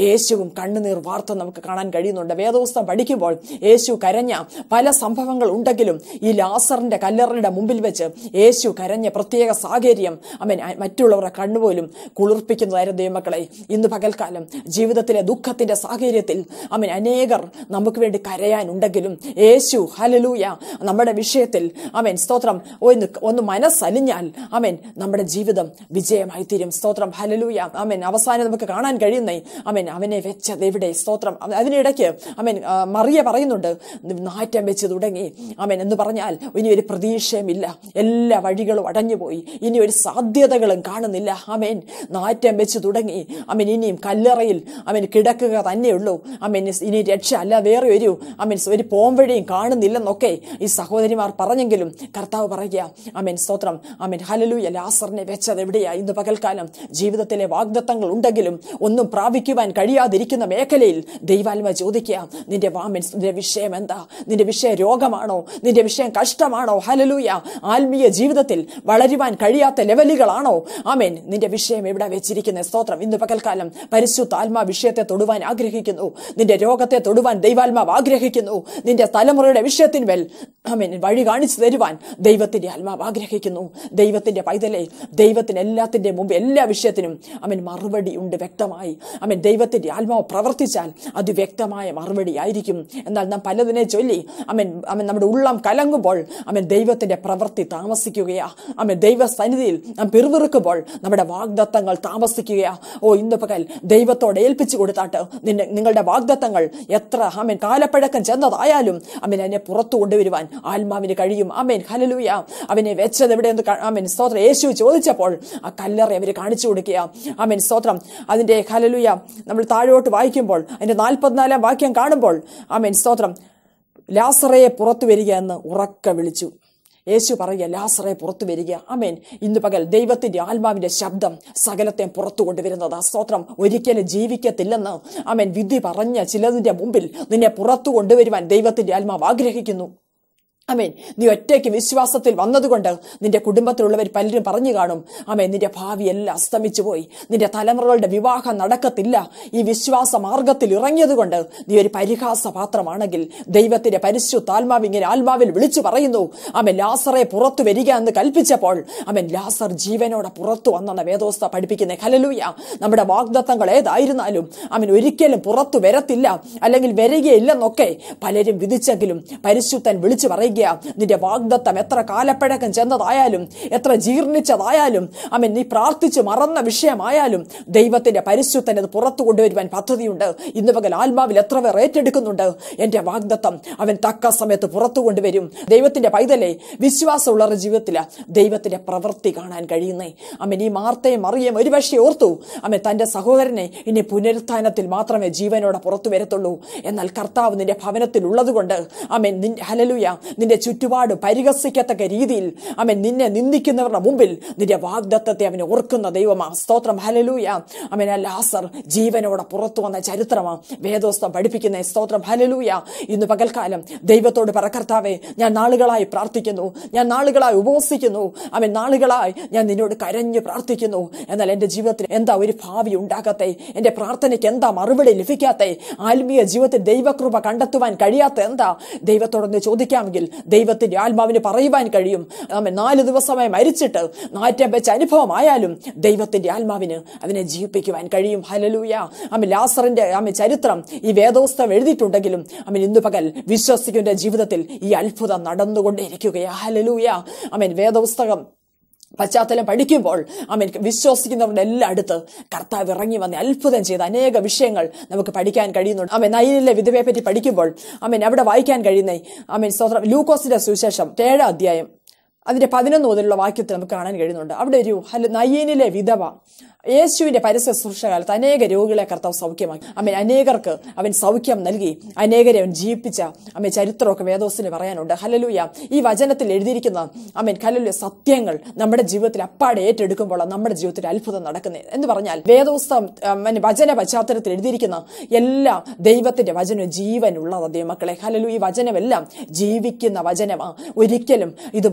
യേശുവും കണ്ണുനീർ വാർത്ത നമുക്ക് കാണാൻ കഴിയുന്നുണ്ട് വേദോസ്തം പഠിക്കുമ്പോൾ യേശു കരഞ്ഞ പല സംഭവങ്ങൾ ഉണ്ടെങ്കിലും ഈ ലാസറിന്റെ കല്ലറിന്റെ മുമ്പിൽ വെച്ച് യേശു കരഞ്ഞ പ്രത്യേക സാഹചര്യം അവൻ മറ്റുള്ളവരുടെ കണ്ണുപോലും കുളിർപ്പിക്കുന്നതായിരുന്നു ദൈവമക്കളെ ഇന്ന് പകൽക്കാലം ജീവിതത്തിലെ ദുഃഖത്തിന്റെ സാഹചര്യത്തിൽ അവൻ അനേകർ നമുക്ക് വേണ്ടി കരയാനുണ്ടെങ്കിലും യേശു ഹലലൂയ നമ്മുടെ വിഷയത്തിൽ അവൻ സ്തോത്രം ഒന്ന് ഒന്ന് മനസ്സലിഞ്ഞാൽ അവൻ നമ്മുടെ ജീവിതം വിജയമായി തീരും സ്തോത്രം ഹലലൂയ അവൻ അവസാനം നമുക്ക് കാണാൻ കഴിയുന്നേ അവൻ അവനെ വെച്ചത് എവിടെ സ്തോത്രം അവ- അതിനിടയ്ക്ക് അവൻ ആ, മറിയ പറയുന്നുണ്ട് നാറ്റം വെച്ച് തുടങ്ങി അവൻ എന്ന് പറഞ്ഞാൽ ഇനി ഒരു പ്രതീക്ഷയുമില്ല എല്ലാ വഴികളും അടഞ്ഞുപോയി ഇനി ഒരു സാധ്യതകളും കാണുന്നില്ല അവൻ നാറ്റം വെച്ച് തുടങ്ങി അവൻ ഇനിയും കല്ലറയിൽ അവൻ കിടക്കുക തന്നെയുള്ളൂ അവൻ ഇനി രക്ഷ അല്ല വേറെ ഒരു അവൻ ഒരു പോംവഴിയും കാണുന്നില്ലെന്നൊക്കെ ഈ സഹോദരിമാർ പറഞ്ഞെങ്കിലും കർത്താവ് പറയുക അമേൻ സ്തോത്രം അമേൻ ഹലലൂയ ലാസറിനെ വെച്ചത് എവിടെയാ ഇന്ന് പകൽക്കാലം ജീവിതത്തിലെ വാഗ്ദത്തങ്ങൾ ഉണ്ടെങ്കിലും ഒന്നും പ്രാപിക്കുവാൻ കഴിയാതിരിക്കുന്ന മേഖലയിൽ ദൈവാത്മ ചോദിക്കുക നിന്റെ വാമൻ നിന്റെ വിഷയം എന്താ നിന്റെ വിഷയം രോഗമാണോ നിന്റെ വിഷയം കഷ്ടമാണോ ഹലലൂയ ആത്മീയ ജീവിതത്തിൽ വളരുവാൻ കഴിയാത്ത ലെവലുകളാണോ ആമേൻ നിന്റെ വിഷയം എവിടെ വെച്ചിരിക്കുന്ന സ്തോത്രം ഇന്ന് പകൽക്കാലം പരിശുദ്ധ ആത്മാ വിഷയത്തെ തൊടുവാൻ ആഗ്രഹിക്കുന്നു നിന്റെ രോഗത്തെ തൊടുവാൻ ദൈവാത്മാവ് ആഗ്രഹിക്കുന്നു നിന്റെ തലമുറയുടെ വിഷയത്തിന്മേൽ ആമേൻ വഴി കാണിച്ചു തരുവാൻ ദൈവത്തിന്റെ ആത്മാവ് ആഗ്രഹിക്കുന്നു ദൈവത്തിന്റെ പൈതലെ ദൈവത്തിന് എല്ലാത്തിന്റെ മുമ്പ് എല്ലാ വിഷയത്തിനും അവൻ മറുപടി ഉണ്ട് വ്യക്തമായി അവൻ ദൈവത്തിന്റെ ആത്മാവ് പ്രവർത്തിച്ചാൽ അത് വ്യക്തമായ മറുപടി ആയിരിക്കും എന്നാൽ നാം പലതിനെ ചൊല്ലി അവൻ അവൻ നമ്മുടെ ഉള്ളം കലങ്ങുമ്പോൾ അവൻ ദൈവത്തിന്റെ പ്രവൃത്തി താമസിക്കുകയാ അവൻ ദൈവ സന്നിധിയിൽ നാം പിറുവിറുക്കുമ്പോൾ നമ്മുടെ വാഗ്ദത്തങ്ങൾ താമസിക്കുകയാ ഓ ഇന്ന് പകൽ ദൈവത്തോടെ ഏൽപ്പിച്ചു കൊടുത്താട്ട് നിന്റെ നിങ്ങളുടെ വാഗ്ദത്തങ്ങൾ എത്ര ആമേൻ കാലപ്പഴക്കം ചെന്നതായാലും അവൻ അതിനെ പുറത്തു കൊണ്ടുവരുവാൻ ആത്മാവിന് കഴിയും ആമേൻ ഹലലൂയ അവനെ വെച്ചത് എവിടെയെന്ന് ക- ആമേൻ സ്തോത്രം യേശു ചോദിച്ചപ്പോൾ ആ കല്ലറ അവർ കാണിച്ചു കൊടുക്കുക ആമേൻ സ്തോത്രം അതിന്റെ ഹലലൂയ നമ്മൾ താഴോട്ട് വായിക്കുമ്പോൾ അതിന്റെ നാൽപ്പത്തിനാലാം വാക്യം കാണുമ്പോൾ ആമേൻ സ്തോത്രം ലാസറയെ പുറത്തു വരിക എന്ന് ഉറക്ക വിളിച്ചു യേശു പറയുക ലാസറെ പുറത്തു വരിക അമേൻ ഇന്ന് പകൽ ദൈവത്തിന്റെ ആത്മാവിന്റെ ശബ്ദം സകലത്തെ പുറത്തു കൊണ്ടുവരുന്നത് സ്തോത്രം ഒരിക്കലും ജീവിക്കത്തില്ലെന്ന് അമേൻ വിധി പറഞ്ഞ ചിലതിന്റെ മുമ്പിൽ നിന്നെ പുറത്തു കൊണ്ടുവരുവാൻ ദൈവത്തിന്റെ ആത്മാവ് ആഗ്രഹിക്കുന്നു അമേൻ നീ ഒറ്റയ്ക്ക് വിശ്വാസത്തിൽ വന്നതുകൊണ്ട് നിന്റെ കുടുംബത്തിലുള്ളവർ പലരും പറഞ്ഞു കാണും അമേൻ നിന്റെ ഭാവി എല്ലാം അസ്തമിച്ചു പോയി നിന്റെ തലമുറകളുടെ വിവാഹം നടക്കത്തില്ല ഈ വിശ്വാസ മാർഗത്തിൽ ഇറങ്ങിയതുകൊണ്ട് നീ ഒരു പരിഹാസ പാത്രമാണെങ്കിൽ ദൈവത്തിന്റെ പരിശുദ്ധാത്മാവ് ഇങ്ങനെ ആത്മാവിൽ വിളിച്ചു പറയുന്നു അമൻ ലാസറെ പുറത്തു വരിക എന്ന് കൽപ്പിച്ചപ്പോൾ അമൻ ലാസർ ജീവനോടെ പുറത്തു വന്നെന്ന വേദോസ്ത പഠിപ്പിക്കുന്ന ഹലലൂയ നമ്മുടെ വാഗ്ദത്തങ്ങൾ ഏതായിരുന്നാലും അവൻ ഒരിക്കലും പുറത്തു വരത്തില്ല അല്ലെങ്കിൽ വരികയില്ലെന്നൊക്കെ പലരും വിധിച്ചെങ്കിലും പരിശുദ്ധൻ വിളിച്ചു പറയുക നിന്റെ വാഗ്ദത്തം എത്ര കാലപ്പഴക്കം ചെന്നതായാലും എത്ര ജീർണിച്ചതായാലും അവൻ നീ പ്രാർത്ഥിച്ചു മറന്ന വിഷയമായാലും ദൈവത്തിന്റെ പരിശുദ്ധൻ അത് പുറത്തു കൊണ്ടുവരുവാൻ പദ്ധതിയുണ്ട് ഇന്ന് പകൽ ആത്മാവിൽ എത്ര പേർ ഏറ്റെടുക്കുന്നുണ്ട് എന്റെ വാഗ്ദത്തം അവൻ തക്ക സമയത്ത് പുറത്തു കൊണ്ടുവരും ദൈവത്തിന്റെ പൈതലെ വിശ്വാസമുള്ളവരുടെ ജീവിതത്തില് ദൈവത്തിന്റെ പ്രവൃത്തി കാണാൻ കഴിയുന്നേ അവൻ ഈ മാർത്തയും മറിയം ഒരു പക്ഷേ ഓർത്തു അവൻ തന്റെ സഹോദരനെ ഇനി പുനരുത്ഥാനത്തിൽ മാത്രമേ ജീവനോടെ പുറത്തു വരത്തുള്ളൂ എന്നാൽ കർത്താവ് നിന്റെ ഭവനത്തിൽ ഉള്ളതുകൊണ്ട് അവൻ നിന്റെ ഹലലുയ നിന്റെ ചുറ്റുപാട് പരിഹസിക്കത്തക്ക രീതിയിൽ അവൻ നിന്നെ നിന്ദിക്കുന്നവരുടെ മുമ്പിൽ നിന്റെ വാഗ്ദത്തത്തെ അവൻ ഓർക്കുന്ന ദൈവമാ സ്തോത്രം ഹലലൂയ അവൻ ആ ലാസർ ജീവനോടെ പുറത്തു വന്ന ചരിത്രമാ വേദോസ്തം പഠിപ്പിക്കുന്ന സ്തോത്രം ഹലലൂയ ഇന്ന് പകൽക്കാലം ദൈവത്തോട് പറ കർത്താവേ ഞാൻ നാളുകളായി പ്രാർത്ഥിക്കുന്നു ഞാൻ നാളുകളായി ഉപവസിക്കുന്നു അവൻ നാളുകളായി ഞാൻ നിന്നോട് കരഞ്ഞു പ്രാർത്ഥിക്കുന്നു എന്നാൽ എൻ്റെ ജീവിതത്തിൽ എന്താ ഒരു ഭാവി ഉണ്ടാകത്തെ എൻ്റെ പ്രാർത്ഥനയ്ക്ക് എന്താ മറുപടി ലഭിക്കാത്തെ ആത്മീയ ജീവിതത്തിൽ ദൈവകൃപ കണ്ടെത്തുവാൻ കഴിയാത്ത എന്താ ദൈവത്തോടൊന്ന് ചോദിക്കാമെങ്കിൽ ദൈവത്തിന്റെ ആത്മാവിന് പറയുവാൻ കഴിയും അവൻ നാല് ദിവസമായി മരിച്ചിട്ട് നാറ്റം വെച്ച അനുഭവമായാലും ദൈവത്തിന്റെ ആത്മാവിന് അതിനെ ജീവിപ്പിക്കുവാൻ കഴിയും ഹലലൂയ അവൻ ലാസറിന്റെ ആമ ചരിത്രം ഈ വേദോസ്തം എഴുതിയിട്ടുണ്ടെങ്കിലും അവൻ ഇന്ന് പകൽ വിശ്വസിക്കുന്ന ജീവിതത്തിൽ ഈ അത്ഭുതം നടന്നുകൊണ്ടേയിരിക്കുകയാ ഹലലൂയ അവൻ വേദപുസ്തകം പശ്ചാത്തലം പഠിക്കുമ്പോൾ അമേൻ വിശ്വസിക്കുന്നവരുടെ എല്ലാ അടുത്ത് കർത്താവ് ഇറങ്ങി വന്ന് അത്ഭുതം ചെയ്ത അനേക വിഷയങ്ങൾ നമുക്ക് പഠിക്കാൻ കഴിയുന്നുണ്ട് അമേൻ നൈനിലെ വിധവയെ പറ്റി പഠിക്കുമ്പോൾ അമേൻ അവിടെ വായിക്കാൻ കഴിയുന്നേ അമേൻ സ്വതന്ത്രം ലൂക്കോസിന്റെ സുവിശേഷം ഏഴാം അധ്യായം അതിന്റെ പതിനൊന്ന് മുതലുള്ള വാക്യത്തിൽ നമുക്ക് കാണാൻ കഴിയുന്നുണ്ട് അവിടെ ഒരു ഹല നയ്യനിലെ വിധവ യേശുവിന്റെ പരസ്യ ശുശ്രൂഷകാലത്ത് അനേക രോഗികളെ കർത്താവ് സൗഖ്യമാക്കി അവൻ അനേകർക്ക് അവൻ സൗഖ്യം നൽകി അനേകരെ അവൻ ജീവിപ്പിച്ച അമ്മ ചരിത്രമൊക്കെ വേദോസിന് പറയാനുണ്ട് ഹലലൂയ ഈ വചനത്തിൽ എഴുതിയിരിക്കുന്ന അമ്മൻ ഹലലൂയ സത്യങ്ങൾ നമ്മുടെ ജീവിതത്തിൽ അപ്പാടെ ഏറ്റെടുക്കുമ്പോൾ നമ്മുടെ ജീവിതത്തിൽ അത്ഭുതം നടക്കുന്നത് എന്ന് പറഞ്ഞാൽ വേദോസ്തം അമ്മൻ വചന പശ്ചാത്തലത്തിൽ എഴുതിയിരിക്കുന്ന എല്ലാ ദൈവത്തിന്റെ വചനം ജീവനുള്ളത് ദൈവമക്കളെ ഹലലു ഈ വചനമെല്ലാം ജീവിക്കുന്ന വചനമാ ഒരിക്കലും ഇത് മരിച്ചു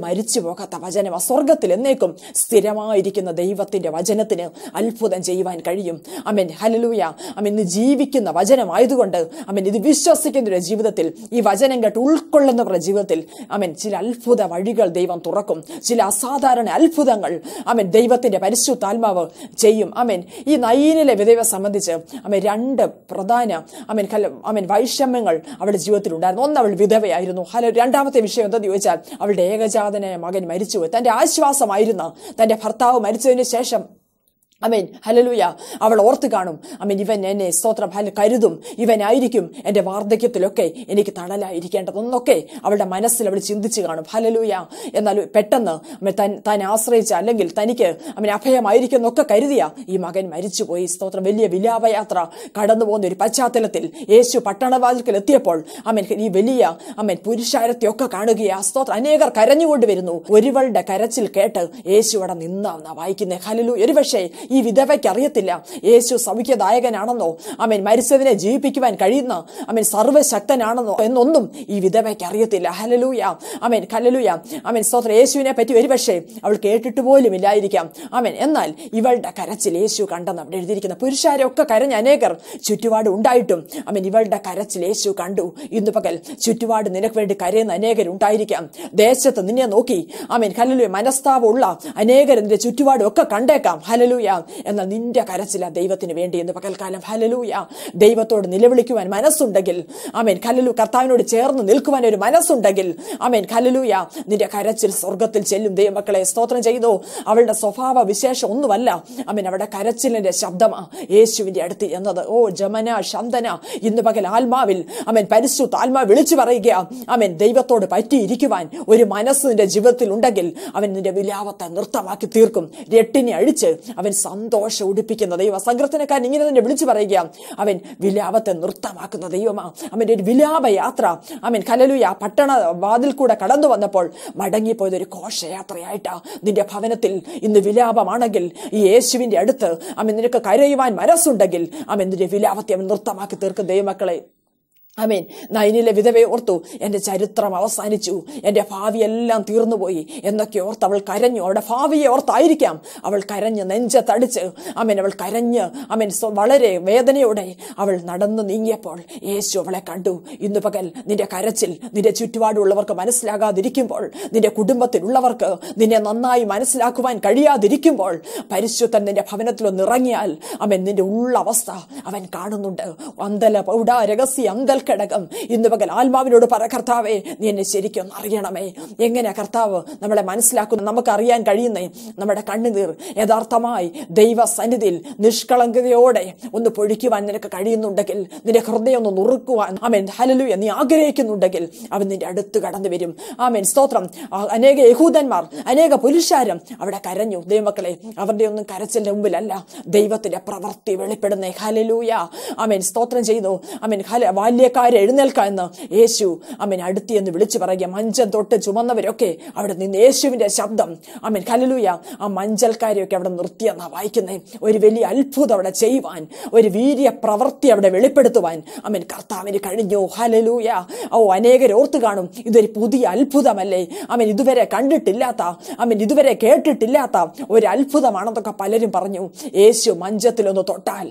പോകാത്ത വചനം സ്വർഗത്തിൽ എന്നേക്കും സ്ഥിരമായിരിക്കുന്ന ദൈവത്തിന്റെ വചനത്തിന് അത്ഭുതം ചെയ്യുവാൻ കഴിയും അമൻ ഹലലൂയ അമൻ ഇന്ന് ജീവിക്കുന്ന വചനമായതുകൊണ്ട് അമൻ ഇത് വിശ്വസിക്കുന്നവരുടെ ജീവിതത്തിൽ ഈ വചനം കേട്ട് ഉൾക്കൊള്ളുന്നവരുടെ ജീവിതത്തിൽ അമൻ ചില അത്ഭുത വഴികൾ ദൈവം തുറക്കും ചില അസാധാരണ അത്ഭുതങ്ങൾ അമൻ ദൈവത്തിന്റെ പരിശുദ്ധാത്മാവ് ചെയ്യും അമൻ ഈ നയീനിലെ വിധവയെ സംബന്ധിച്ച് അമൻ രണ്ട് പ്രധാന അമൻ കല അമൻ വൈഷമ്യങ്ങൾ അവളുടെ ജീവിതത്തിൽ ഉണ്ടായിരുന്നു ഒന്ന് അവൾ വിധവയായിരുന്നു ഹലോ രണ്ടാമത്തെ വിഷയം എന്താണെന്ന് ചോദിച്ചാൽ അവളുടെ ഏകജാതനായ മകൻ മരിച്ചുപോയി തന്റെ ആശ്വാസമായിരുന്ന തന്റെ ഭർത്താവ് മരിച്ചതിന് ശേഷം അമേൻ ഹലലൂയ അവൾ ഓർത്ത് കാണും അമേൻ ഇവൻ എന്നെ സ്തോത്രം ഹല കരുതും ഇവനായിരിക്കും എൻ്റെ വാർദ്ധക്യത്തിലൊക്കെ എനിക്ക് തണലായിരിക്കേണ്ടതെന്നൊക്കെ അവളുടെ മനസ്സിൽ അവൾ ചിന്തിച്ച് കാണും ഹലലൂയ എന്നാൽ പെട്ടെന്ന് അമേൻ താൻ താൻ ആശ്രയിച്ച അല്ലെങ്കിൽ തനിക്ക് അമേൻ അഭയമായിരിക്കും എന്നൊക്കെ കരുതിയ ഈ മകൻ മരിച്ചുപോയി സ്തോത്രം വലിയ വിലാപയാത്ര കടന്നു പോകുന്ന ഒരു പശ്ചാത്തലത്തിൽ യേശു പട്ടണവാതിൽക്കൽ എത്തിയപ്പോൾ അമേൻ ഈ വലിയ അമേൻ പുരുഷാരത്തെ ഒക്കെ കാണുകയാ സ്തോത്രം അനേകർ കരഞ്ഞുകൊണ്ട് വരുന്നു ഒരുവളുടെ കരച്ചിൽ കേട്ട് യേശു അവിടെ നിന്നാ വായിക്കുന്നേ ഹലലു ഒരുപക്ഷേ ഈ വിധവയ്ക്ക് അറിയത്തില്ല യേശു സൗഖ്യദായകനാണെന്നോ അമേൻ മരിച്ചതിനെ ജീവിപ്പിക്കുവാൻ കഴിയുന്ന അമേൻ സർവ്വശക്തനാണെന്നോ എന്നൊന്നും ഈ വിധവയ്ക്ക് അറിയത്തില്ല ഹലലൂയ അമേൻ ഹലലൂയ അമേൻ സ്തോത്രം യേശുവിനെ പറ്റി ഒരുപക്ഷേ അവൾ കേട്ടിട്ട് പോലും ഇല്ലായിരിക്കാം അമേൻ എന്നാൽ ഇവളുടെ കരച്ചിൽ യേശു കണ്ടെന്ന് അവിടെ എഴുതിയിരിക്കുന്ന പുരുഷാരൊക്കെ കരഞ്ഞ അനേകർ ചുറ്റുപാട് ഉണ്ടായിട്ടും അമേൻ ഇവളുടെ കരച്ചിൽ യേശു കണ്ടു ഇന്ന് പകൽ ചുറ്റുപാട് നിനക്ക് വേണ്ടി കരയുന്ന അനേകരുണ്ടായിരിക്കാം ദേശത്ത് നിന്നെ നോക്കി അമേൻ ഹലലൂയ മനസ്താവുള്ള അനേകർ നിന്റെ ചുറ്റുപാടും ഒക്കെ കണ്ടേക്കാം ഹലലൂയ എന്നാൽ നിന്റെ കരച്ചില ദൈവത്തിന് വേണ്ടി എന്ന് പകൽക്കാലം ഹലലൂയ ദൈവത്തോട് നിലവിളിക്കുവാൻ മനസ്സുണ്ടെങ്കിൽ അമേൻ കലലു കർത്താവിനോട് ചേർന്ന് നിൽക്കുവാൻ ഒരു മനസ്സുണ്ടെങ്കിൽ അമേൻ കലലൂയ നിന്റെ കരച്ചിൽ സ്വർഗത്തിൽ ചെല്ലും ദൈവമക്കളെ സ്തോത്രം ചെയ്തു അവളുടെ സ്വഭാവ വിശേഷം ഒന്നുമല്ല അമേൻ അവിടെ കരച്ചിലിന്റെ ശബ്ദമാ യേശുവിന്റെ അടുത്ത് എന്നത് ഓ ജമന ശന്തന ഇന്ന് പകൽ ആത്മാവിൽ അമേൻ പരിശുദ്ധ ആത്മാവ് വിളിച്ചു പറയുക അമേൻ ദൈവത്തോട് പറ്റിയിരിക്കുവാൻ ഒരു മനസ്സ് നിന്റെ ജീവിതത്തിൽ ഉണ്ടെങ്കിൽ അവൻ നിന്റെ വിലാപത്തെ നൃത്തമാക്കി തീർക്കും രട്ടിനെ അഴിച്ച് അവൻ സന്തോഷം ഉടിപ്പിക്കുന്ന ദൈവം സങ്കീർത്തനക്കാരൻ ഇങ്ങനെ തന്നെ വിളിച്ചു പറയുക അവൻ വിലാപത്തെ നൃത്തമാക്കുന്ന ദൈവമാ അവന്റെ ഒരു വിലാപ യാത്ര അവൻ കലലുയ പട്ടണ വാതിൽ കൂടെ കടന്നു വന്നപ്പോൾ മടങ്ങിപ്പോയത് ഒരു ഘോഷയാത്രയായിട്ടാ നിന്റെ ഭവനത്തിൽ ഇന്ന് വിലാപമാണെങ്കിൽ ഈ യേശുവിന്റെ അടുത്ത് അവൻ നിനക്ക് കരയുവാൻ മനസ്സുണ്ടെങ്കിൽ അവൻ നിന്റെ വിലാപത്തെ അവൻ നൃത്തമാക്കി തീർക്കും ദൈവമക്കളെ അമേൻ നൈനിലെ വിധവയെ ഓർത്തു എൻ്റെ ചരിത്രം അവസാനിച്ചു എൻ്റെ ഭാവിയെല്ലാം തീർന്നുപോയി എന്നൊക്കെ ഓർത്ത് അവൾ കരഞ്ഞു അവളുടെ ഭാവിയെ ഓർത്തായിരിക്കാം അവൾ കരഞ്ഞ് നെഞ്ചത്തടിച്ച് അമേൻ അവൾ കരഞ്ഞ് അമേൻ സ്വ- വളരെ വേദനയോടെ അവൾ നടന്നു നീങ്ങിയപ്പോൾ യേശു അവളെ കണ്ടു ഇന്ന് പകൽ നിന്റെ കരച്ചിൽ നിന്റെ ചുറ്റുപാടുള്ളവർക്ക് മനസ്സിലാകാതിരിക്കുമ്പോൾ നിന്റെ കുടുംബത്തിലുള്ളവർക്ക് നിന്നെ നന്നായി മനസ്സിലാക്കുവാൻ കഴിയാതിരിക്കുമ്പോൾ പരിശുദ്ധൻ നിന്റെ ഭവനത്തിലൊന്ന് ഇറങ്ങിയാൽ അവൻ നിന്റെ ഉള്ള അവസ്ഥ അവൻ കാണുന്നുണ്ട് അന്തല പൗഡ രഹസ്യ അന്തൽ ഘടകം ഇന്ന് പകൽ ആത്മാവിനോട് പറ കർത്താവേ നീ എന്നെ ശരിക്കും അറിയണമേ എങ്ങനെ കർത്താവ് നമ്മളെ മനസ്സിലാക്കുന്നു നമുക്ക് അറിയാൻ കഴിയുന്നേ നമ്മുടെ കണ്ണുനീർ യഥാർത്ഥമായി ദൈവ സന്നിധിയിൽ നിഷ്കളങ്കതയോടെ ഒന്ന് പൊഴിക്കുവാൻ നിനക്ക് കഴിയുന്നുണ്ടെങ്കിൽ നിന്റെ ഹൃദയം ഒന്ന് നുറുക്കുവാൻ ആമേൻ ഹലലുയ നീ ആഗ്രഹിക്കുന്നുണ്ടെങ്കിൽ അവൻ നിന്റെ അടുത്ത് കടന്നു വരും ആമേൻ സ്തോത്രം ആ, അനേക യഹൂദന്മാർ അനേക പുരുഷാരം അവിടെ കരഞ്ഞു ദൈവമക്കളെ അവരുടെ ഒന്നും കരച്ചിലിന്റെ മുമ്പിലല്ല ദൈവത്തിന്റെ പ്രവൃത്തി വെളിപ്പെടുന്നേ ഹലലൂയ ആമേൻ സ്തോത്രം ചെയ്തു ആമേൻ ഹല ബാല്യക്കാരെ എഴുന്നേൽക്ക എന്ന് യേശു ആമേൻ അടുത്തി എന്ന് വിളിച്ചു പറയുക മഞ്ചം തൊട്ട് ചുമന്നവരൊക്കെ അവിടെ നിന്ന് യേശുവിന്റെ ശബ്ദം ആമേൻ ഹലലൂയ ആ മഞ്ചൽക്കാരെയൊക്കെ അവിടെ നിർത്തിയെന്നാ വായിക്കുന്നേ ഒരു വലിയ അത്ഭുതം അവിടെ ചെയ്യുവാൻ ഒരു വീര്യ പ്രവൃത്തി അവിടെ വെളിപ്പെടുത്തുവാൻ അമൻ കർത്താവിന് കഴിഞ്ഞു ഹലലൂയ ഓ അനേകർ ഓർത്തു കാണും ഇതൊരു പുതിയ അത്ഭുതമല്ലേ അവൻ ഇതുവരെ കണ്ടിട്ടില്ലാത്ത അവൻ ഇതുവരെ കേട്ടിട്ടില്ലാത്ത ഒരു അത്ഭുതമാണെന്നൊക്കെ പലരും പറഞ്ഞു യേശു മഞ്ചത്തിലൊന്ന് തൊട്ടാൽ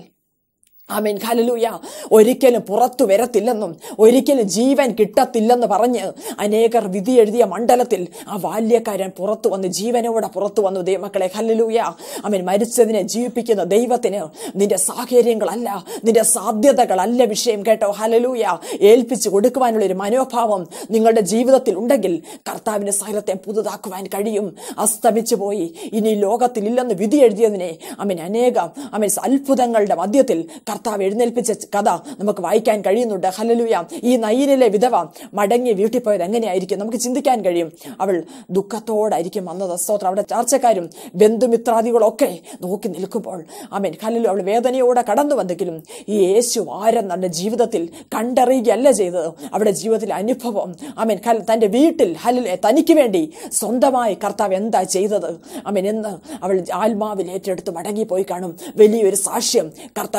ആമേൻ ഹലലൂയ ഒരിക്കലും പുറത്തു വരത്തില്ലെന്നും ഒരിക്കലും ജീവൻ കിട്ടത്തില്ലെന്ന് പറഞ്ഞ് അനേകർ വിധി എഴുതിയ മണ്ഡലത്തിൽ ആ ബാല്യക്കാരൻ പുറത്തു വന്ന് ജീവനോടെ പുറത്തു വന്നു ദൈവമക്കളെ ഹലലൂയ അവൻ മരിച്ചതിനെ ജീവിപ്പിക്കുന്ന ദൈവത്തിന് നിന്റെ സാഹചര്യങ്ങളല്ല നിന്റെ സാധ്യതകളല്ല വിഷയം കേട്ടോ ഹലലൂയ ഏൽപ്പിച്ചു കൊടുക്കുവാനുള്ള ഒരു മനോഭാവം നിങ്ങളുടെ ജീവിതത്തിൽ ഉണ്ടെങ്കിൽ കർത്താവിന്റെ സഹലത്തെ പുതുതാക്കുവാൻ കഴിയും അസ്തമിച്ചു പോയി ഇനി ലോകത്തിലില്ലെന്ന് വിധി എഴുതിയതിനെ അവൻ അനേകം അവൻ അത്ഭുതങ്ങളുടെ മധ്യത്തിൽ കർത്താവ് എഴുന്നേൽപ്പിച്ച കഥ നമുക്ക് വായിക്കാൻ കഴിയുന്നുണ്ട് ഹലലുയ ഈ നയ്യനിലെ വിധവ മടങ്ങി വീട്ടിൽ പോയത് എങ്ങനെയായിരിക്കും നമുക്ക് ചിന്തിക്കാൻ കഴിയും അവൾ ദുഃഖത്തോടായിരിക്കും വന്നത് സ്തോത്രം അവിടെ ചർച്ചക്കാരും ബന്ധുമിത്രാദികളൊക്കെ നോക്കി നിൽക്കുമ്പോൾ അമേൻ ഹലലു അവൾ വേദനയോടെ കടന്നു വന്നെങ്കിലും ഈ യേശു ആരം തന്റെ ജീവിതത്തിൽ കണ്ടറിയുകയല്ല ചെയ്തത് അവിടെ ജീവിതത്തിൽ അനുഭവം അമേൻ ഹൽ തന്റെ വീട്ടിൽ ഹലിലെ തനിക്ക് വേണ്ടി സ്വന്തമായി കർത്താവ് എന്താ ചെയ്തത് അമേൻ എന്ന് അവൾ ആത്മാവിൽ ഏറ്റെടുത്ത് മടങ്ങിപ്പോയി കാണും വലിയൊരു സാക്ഷ്യം കർത്താവിന് വേണ്ടി അവൾ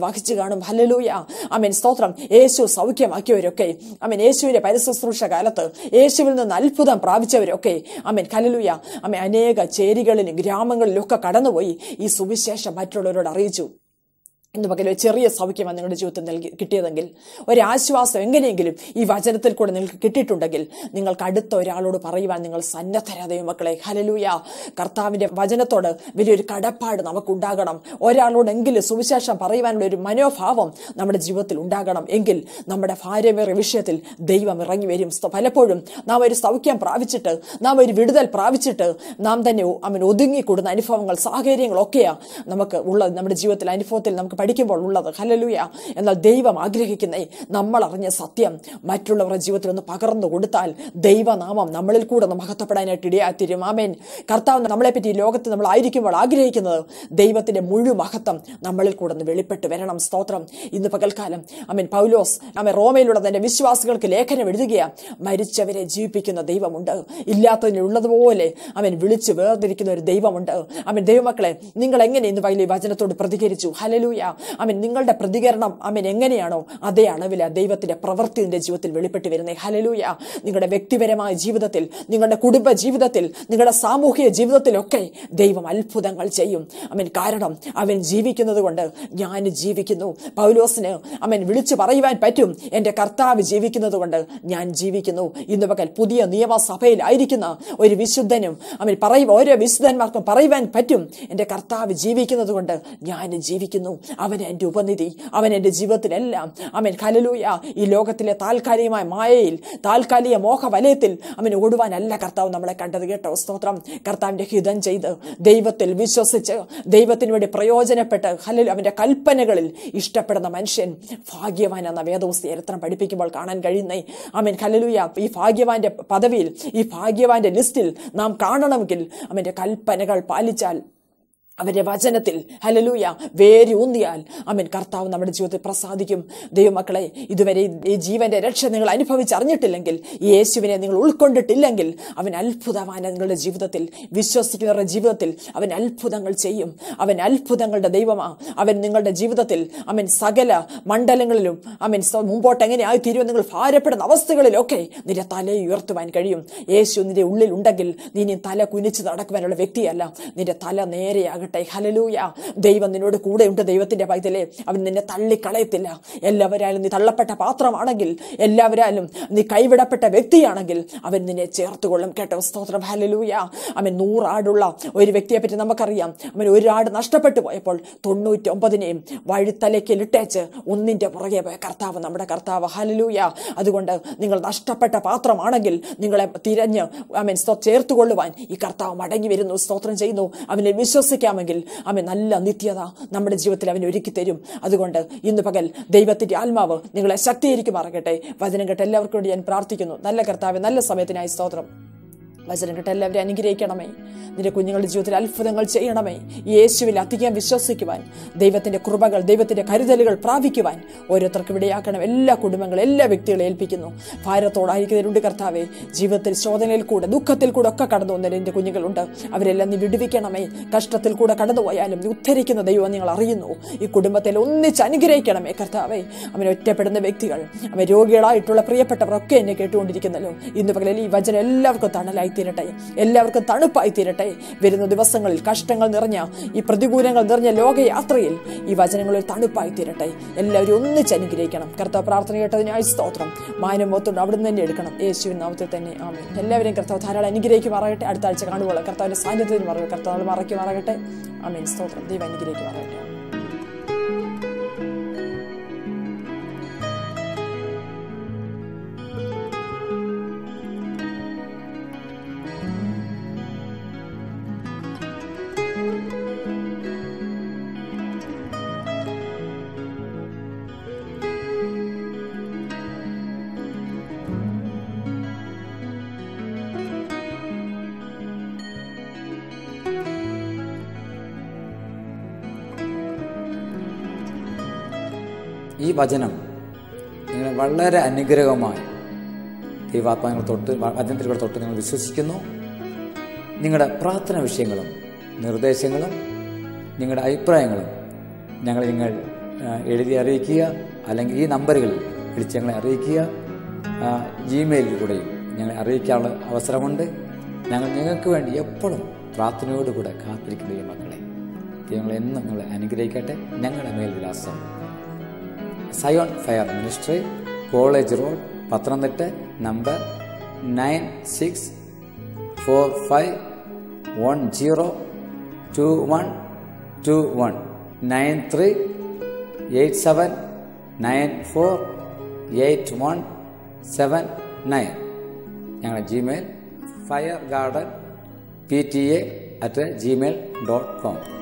വഹിച്ചു കാണും ഹലലൂയ അമേൻ സ്തോത്രം യേശു സൗഖ്യമാക്കിയവരൊക്കെ അമേൻ യേശുവിന്റെ പരിശുശ്രൂഷ കാലത്ത് യേശുവിൽ നിന്ന് അത്ഭുതം പ്രാപിച്ചവരൊക്കെ അമേൻ ഹലലൂയ അമേൻ അനേക ചേരികളിലും ഗ്രാമങ്ങളിലൊക്കെ കടന്നുപോയി ഈ സുവിശേഷം മറ്റുള്ളവരോട് അറിയിച്ചു എന്ന് പകരം ഒരു ചെറിയ സൗഖ്യമാണ് നിങ്ങളുടെ ജീവിതത്തിൽ നൽകി കിട്ടിയതെങ്കിൽ ഒരാശ്വാസം എങ്ങനെയെങ്കിലും ഈ വചനത്തിൽ കൂടെ നിങ്ങൾക്ക് കിട്ടിയിട്ടുണ്ടെങ്കിൽ നിങ്ങൾക്ക് അടുത്ത ഒരാളോട് പറയുവാൻ നിങ്ങൾ സന്നദ്ധരാതയും മക്കളെ ഹലലൂയ കർത്താവിന്റെ വചനത്തോട് വലിയൊരു കടപ്പാട് നമുക്കുണ്ടാകണം ഒരാളോടെങ്കിലും സുവിശേഷം പറയുവാനുള്ള ഒരു മനോഭാവം നമ്മുടെ ജീവിതത്തിൽ ഉണ്ടാകണം എങ്കിൽ നമ്മുടെ ഭാര്യമേറിയ വിഷയത്തിൽ ദൈവം ഇറങ്ങി വരും സ്ത- പലപ്പോഴും നാം ഒരു സൗഖ്യം പ്രാപിച്ചിട്ട് നാം ഒരു വിടുതൽ പ്രാപിച്ചിട്ട് നാം തന്നെ അവൻ ഒതുങ്ങിക്കൂടുന്ന അനുഭവങ്ങൾ സാഹചര്യങ്ങളൊക്കെയാണ് നമുക്ക് ഉള്ളത് നമ്മുടെ ജീവിതത്തിൽ അനുഭവത്തിൽ നമുക്ക് പഠിക്കുമ്പോൾ ഉള്ളത് ഹലലൂയ എന്നാൽ ദൈവം ആഗ്രഹിക്കുന്ന നമ്മൾ അറിഞ്ഞ സത്യം മറ്റുള്ളവരുടെ ജീവിതത്തിൽ ഒന്ന് പകർന്നു കൊടുത്താൽ ദൈവനാമം നമ്മളിൽ കൂടെ ഒന്ന് മഹത്വപ്പെടാനായിട്ട് ഇടയാത്തിരും ആമേൻ കർത്താവ് നമ്മളെപ്പറ്റി ഈ ലോകത്ത് നമ്മൾ ആയിരിക്കുമ്പോൾ ആഗ്രഹിക്കുന്നത് ദൈവത്തിന്റെ മുഴു മഹത്വം നമ്മളിൽ കൂടെ ഒന്ന് വെളിപ്പെട്ട് വരണം സ്തോത്രം ഇന്ന് പകൽക്കാലം അമേൻ പൗലോസ് അമേൻ റോമയിലുള്ള തന്റെ വിശ്വാസികൾക്ക് ലേഖനം എഴുതുകയാ മരിച്ചവരെ ജീവിപ്പിക്കുന്ന ദൈവമുണ്ട് ഇല്ലാത്തതിന് ഉള്ളതുപോലെ അവൻ വിളിച്ച് വേർതിരിക്കുന്ന ഒരു ദൈവമുണ്ട് അവൻ ദൈവമക്കളെ നിങ്ങൾ എങ്ങനെ ഇന്ന് പകൽ ഈ വചനത്തോട് പ്രതികരിച്ചു ഹലലൂയ അവൻ നിങ്ങളുടെ പ്രതികരണം അവൻ എങ്ങനെയാണോ അതേ അളവിൽ ആ ദൈവത്തിന്റെ പ്രവൃത്തി നിന്റെ ജീവിതത്തിൽ വെളിപ്പെട്ട് വരുന്നത് ഹലലൂയ നിങ്ങളുടെ വ്യക്തിപരമായ ജീവിതത്തിൽ നിങ്ങളുടെ കുടുംബ ജീവിതത്തിൽ നിങ്ങളുടെ സാമൂഹിക ജീവിതത്തിലൊക്കെ ദൈവം അത്ഭുതങ്ങൾ ചെയ്യും അവൻ കാരണം അവൻ ജീവിക്കുന്നത് കൊണ്ട് ഞാൻ ജീവിക്കുന്നു പൗലോസിന് അവൻ വിളിച്ചു പറയുവാൻ പറ്റും എൻ്റെ കർത്താവ് ജീവിക്കുന്നത് കൊണ്ട് ഞാൻ ജീവിക്കുന്നു ഇന്ന് പകൽ പുതിയ നിയമസഭയിലായിരിക്കുന്ന ഒരു വിശുദ്ധനും അവൻ പറയും ഓരോ വിശുദ്ധന്മാർക്കും പറയുവാൻ പറ്റും എൻ്റെ കർത്താവ് ജീവിക്കുന്നത് കൊണ്ട് ഞാൻ ജീവിക്കുന്നു അവൻ എൻ്റെ ഉപനിധി അവൻ എൻ്റെ ജീവിതത്തിലെല്ലാം അവൻ കലലൂയ ഈ ലോകത്തിലെ താൽക്കാലികമായ മായയിൽ താൽക്കാലിക മോഹവലയത്തിൽ അവൻ ഓടുവാനല്ല കർത്താവ് നമ്മളെ കണ്ടത് കേട്ടോ സ്തോത്രം കർത്താവിൻ്റെ ഹിതം ചെയ്ത് ദൈവത്തിൽ വിശ്വസിച്ച് ദൈവത്തിന് വേണ്ടി പ്രയോജനപ്പെട്ട് ഹലൽ അവൻ്റെ കൽപ്പനകളിൽ ഇഷ്ടപ്പെടുന്ന മനുഷ്യൻ ഭാഗ്യവാൻ എന്ന വേദവസ്തു ചരിത്രം പഠിപ്പിക്കുമ്പോൾ കാണാൻ കഴിയുന്നേ അവൻ ഹലലുയ ഈ ഭാഗ്യവാന്റെ പദവിയിൽ ഈ ഭാഗ്യവാന്റെ ലിസ്റ്റിൽ നാം കാണണമെങ്കിൽ അവൻ്റെ കൽപ്പനകൾ പാലിച്ചാൽ അവന്റെ വചനത്തിൽ ഹലലൂയ വേരി ഊന്നിയാൽ അവൻ കർത്താവ് നമ്മുടെ ജീവിതത്തിൽ പ്രസാദിക്കും ദൈവമക്കളെ ഇതുവരെ ഈ ജീവന്റെ രക്ഷ നിങ്ങൾ അനുഭവിച്ചറിഞ്ഞിട്ടില്ലെങ്കിൽ ഈ യേശുവിനെ നിങ്ങൾ ഉൾക്കൊണ്ടിട്ടില്ലെങ്കിൽ അവൻ അത്ഭുതമാണ് നിങ്ങളുടെ ജീവിതത്തിൽ വിശ്വസിക്കുന്നവരുടെ ജീവിതത്തിൽ അവൻ അത്ഭുതങ്ങൾ ചെയ്യും അവൻ അത്ഭുതങ്ങളുടെ ദൈവമാ അവൻ നിങ്ങളുടെ ജീവിതത്തിൽ അവൻ സകല മണ്ഡലങ്ങളിലും അവൻ സ്വ- മുമ്പോട്ട് എങ്ങനെ ആയിത്തീരുമെന്ന് നിങ്ങൾ ഭാരപ്പെടുന്ന അവസ്ഥകളിലൊക്കെ നിന്റെ തലയെ ഉയർത്തുവാൻ കഴിയും യേശു നിന്റെ ഉള്ളിൽ ഉണ്ടെങ്കിൽ നീ ഇനി തല കുനിച്ച് നടക്കുവാനുള്ള വ്യക്തിയല്ല നിന്റെ തല നേരെയാകട്ടെ ഹലലൂയ ദൈവം നിന്നോട് കൂടെയുണ്ട് ദൈവത്തിന്റെ പൈതലെ അവൻ നിന്നെ തള്ളിക്കളയത്തില്ല എല്ലാവരാലും നീ തള്ളപ്പെട്ട പാത്രമാണെങ്കിൽ എല്ലാവരാലും നീ കൈവിടപ്പെട്ട വ്യക്തിയാണെങ്കിൽ അവൻ നിന്നെ ചേർത്തുകൊള്ളും കേട്ടോ സ്തോത്രം ഹലലൂയ അവൻ നൂറാടുള്ള ഒരു വ്യക്തിയെ പറ്റി നമുക്കറിയാം അവൻ ഒരാട് നഷ്ടപ്പെട്ടു പോയപ്പോൾ തൊണ്ണൂറ്റി ഒമ്പതിനെയും വഴുത്തലയ്ക്കിലിട്ടേച്ച് ഒന്നിന്റെ പുറകെ പോയ കർത്താവ് നമ്മുടെ കർത്താവ് ഹലലൂയ അതുകൊണ്ട് നിങ്ങൾ നഷ്ടപ്പെട്ട പാത്രമാണെങ്കിൽ നിങ്ങളെ തിരഞ്ഞ് അവൻ ചേർത്തുകൊള്ളുവാൻ ഈ കർത്താവ് മടങ്ങി വരുന്നു സ്തോത്രം ചെയ്യുന്നു അവനെ വിശ്വസിക്കാമെങ്കിൽ അവൻ നല്ല നിത്യത നമ്മുടെ ജീവിതത്തിൽ അവൻ ഒരുക്കി തരും അതുകൊണ്ട് ഇന്ന് പകൽ ദൈവത്തിന്റെ ആത്മാവ് നിങ്ങളെ ശക്തീകരിക്കുമാറാകട്ടെ വചനം കേട്ട് എല്ലാവർക്കും വേണ്ടി ഞാൻ പ്രാർത്ഥിക്കുന്നു നല്ല കർത്താവ് നല്ല സമയത്തിനായി സ്തോത്രം വചനം കേട്ട് എല്ലാവരും അനുഗ്രഹിക്കണമേ നിന്റെ കുഞ്ഞുങ്ങളുടെ ജീവിതത്തിൽ അത്ഭുതങ്ങൾ ചെയ്യണമേ യേശുവിൽ അധികം വിശ്വസിക്കുവാൻ ദൈവത്തിന്റെ കൃപകൾ ദൈവത്തിന്റെ കരുതലുകൾ പ്രാപിക്കുവാൻ ഓരോരുത്തർക്കും ഇടയാക്കണം എല്ലാ കുടുംബങ്ങളും എല്ലാ വ്യക്തികളെ ഏൽപ്പിക്കുന്നു ഭാരത്തോടായിരിക്കുന്നവരുണ്ട് കർത്താവെ ജീവിതത്തിൽ ശോധനയിൽ കൂടെ ദുഃഖത്തിൽ കൂടെ ഒക്കെ കടന്നു വന്ന എൻ്റെ കുഞ്ഞുങ്ങളുണ്ട് അവരെല്ലാം നീ വിടുവിക്കണമേ കഷ്ടത്തിൽ കൂടെ കടന്നുപോയാലും നീ ഉദ്ധരിക്കുന്ന ദൈവം നിങ്ങൾ അറിയുന്നു ഈ കുടുംബത്തിൽ ഒന്നിച്ച് അനുഗ്രഹിക്കണമേ കർത്താവെ അവൻ ഒറ്റപ്പെടുന്ന വ്യക്തികൾ അവൻ രോഗികളായിട്ടുള്ള പ്രിയപ്പെട്ടവരൊക്കെ എന്നെ കേട്ടുകൊണ്ടിരിക്കുന്നല്ലോ ഇന്ന് പകലിൽ ഈ വചനം എല്ലാവർക്കും തണലായി തീരട്ടെ എല്ലാവർക്കും തണുപ്പായി തീരട്ടെ വരുന്ന ദിവസങ്ങളിൽ കഷ്ടങ്ങൾ നിറഞ്ഞ ഈ പ്രതികൂലങ്ങൾ നിറഞ്ഞ ലോകയാത്രയിൽ ഈ വചനങ്ങളിൽ തണുപ്പായി തീരട്ടെ എല്ലാവരും ഒന്നിച്ച് അനുഗ്രഹിക്കണം കർത്താവ് പ്രാർത്ഥന കേട്ടതിനായി സ്തോത്രം മാനമോത്തോണ്ട് അവിടെ നിന്ന് തന്നെ എടുക്കണം യേശുവിൻ നാമത്തിൽ തന്നെ ആമേ എല്ലാവരെയും കർത്താവ് ധാരാളം അനുഗ്രഹിക്കുമാറാകട്ടെ അടുത്ത ആഴ്ച കാണുമ്പോൾ കർത്താവിന്റെ സാന്നിധ്യത്തിന് മറവ് കർത്താവ് മറയ്ക്കുമാറാകട്ടെ ആമേൻ സ്തോത്രം ദൈവം അനുഗ്രഹിക്കുമാറാകട്ടെ ഈ വചനം നിങ്ങളെ വളരെ അനുഗ്രഹമായി ദൈവാത്മാങ്ങൾ തൊട്ട് വചനത്തിലൂടെ തൊട്ട് നിങ്ങൾ വിശ്വസിക്കുന്നു നിങ്ങളുടെ പ്രാർത്ഥന വിഷയങ്ങളും നിർദ്ദേശങ്ങളും നിങ്ങളുടെ അഭിപ്രായങ്ങളും ഞങ്ങൾ നിങ്ങൾ ആ, എഴുതി അറിയിക്കുക അല്ലെങ്കിൽ ഈ നമ്പറുകളിൽ വിളിച്ച് ഞങ്ങളെ അറിയിക്കുക ആ, ജിമെയിലിലൂടെയും ഞങ്ങളെ അറിയിക്കാനുള്ള അവസരമുണ്ട് ഞങ്ങൾ നിങ്ങൾക്ക് വേണ്ടി എപ്പോഴും പ്രാർത്ഥനയോടുകൂടെ കാത്തിരിക്കുന്ന ഈ മക്കളെ ദൈവങ്ങൾ എന്നും നിങ്ങളെ അനുഗ്രഹിക്കട്ടെ ഞങ്ങളുടെ മേൽവിലാസം Zion fire ministry college road Pathanamthitta number nine six four five one zero two one two one nine three eight seven nine four eight one seven nine ഞങ്ങളുടെ Gmail fire garden P T A at Gmail dot com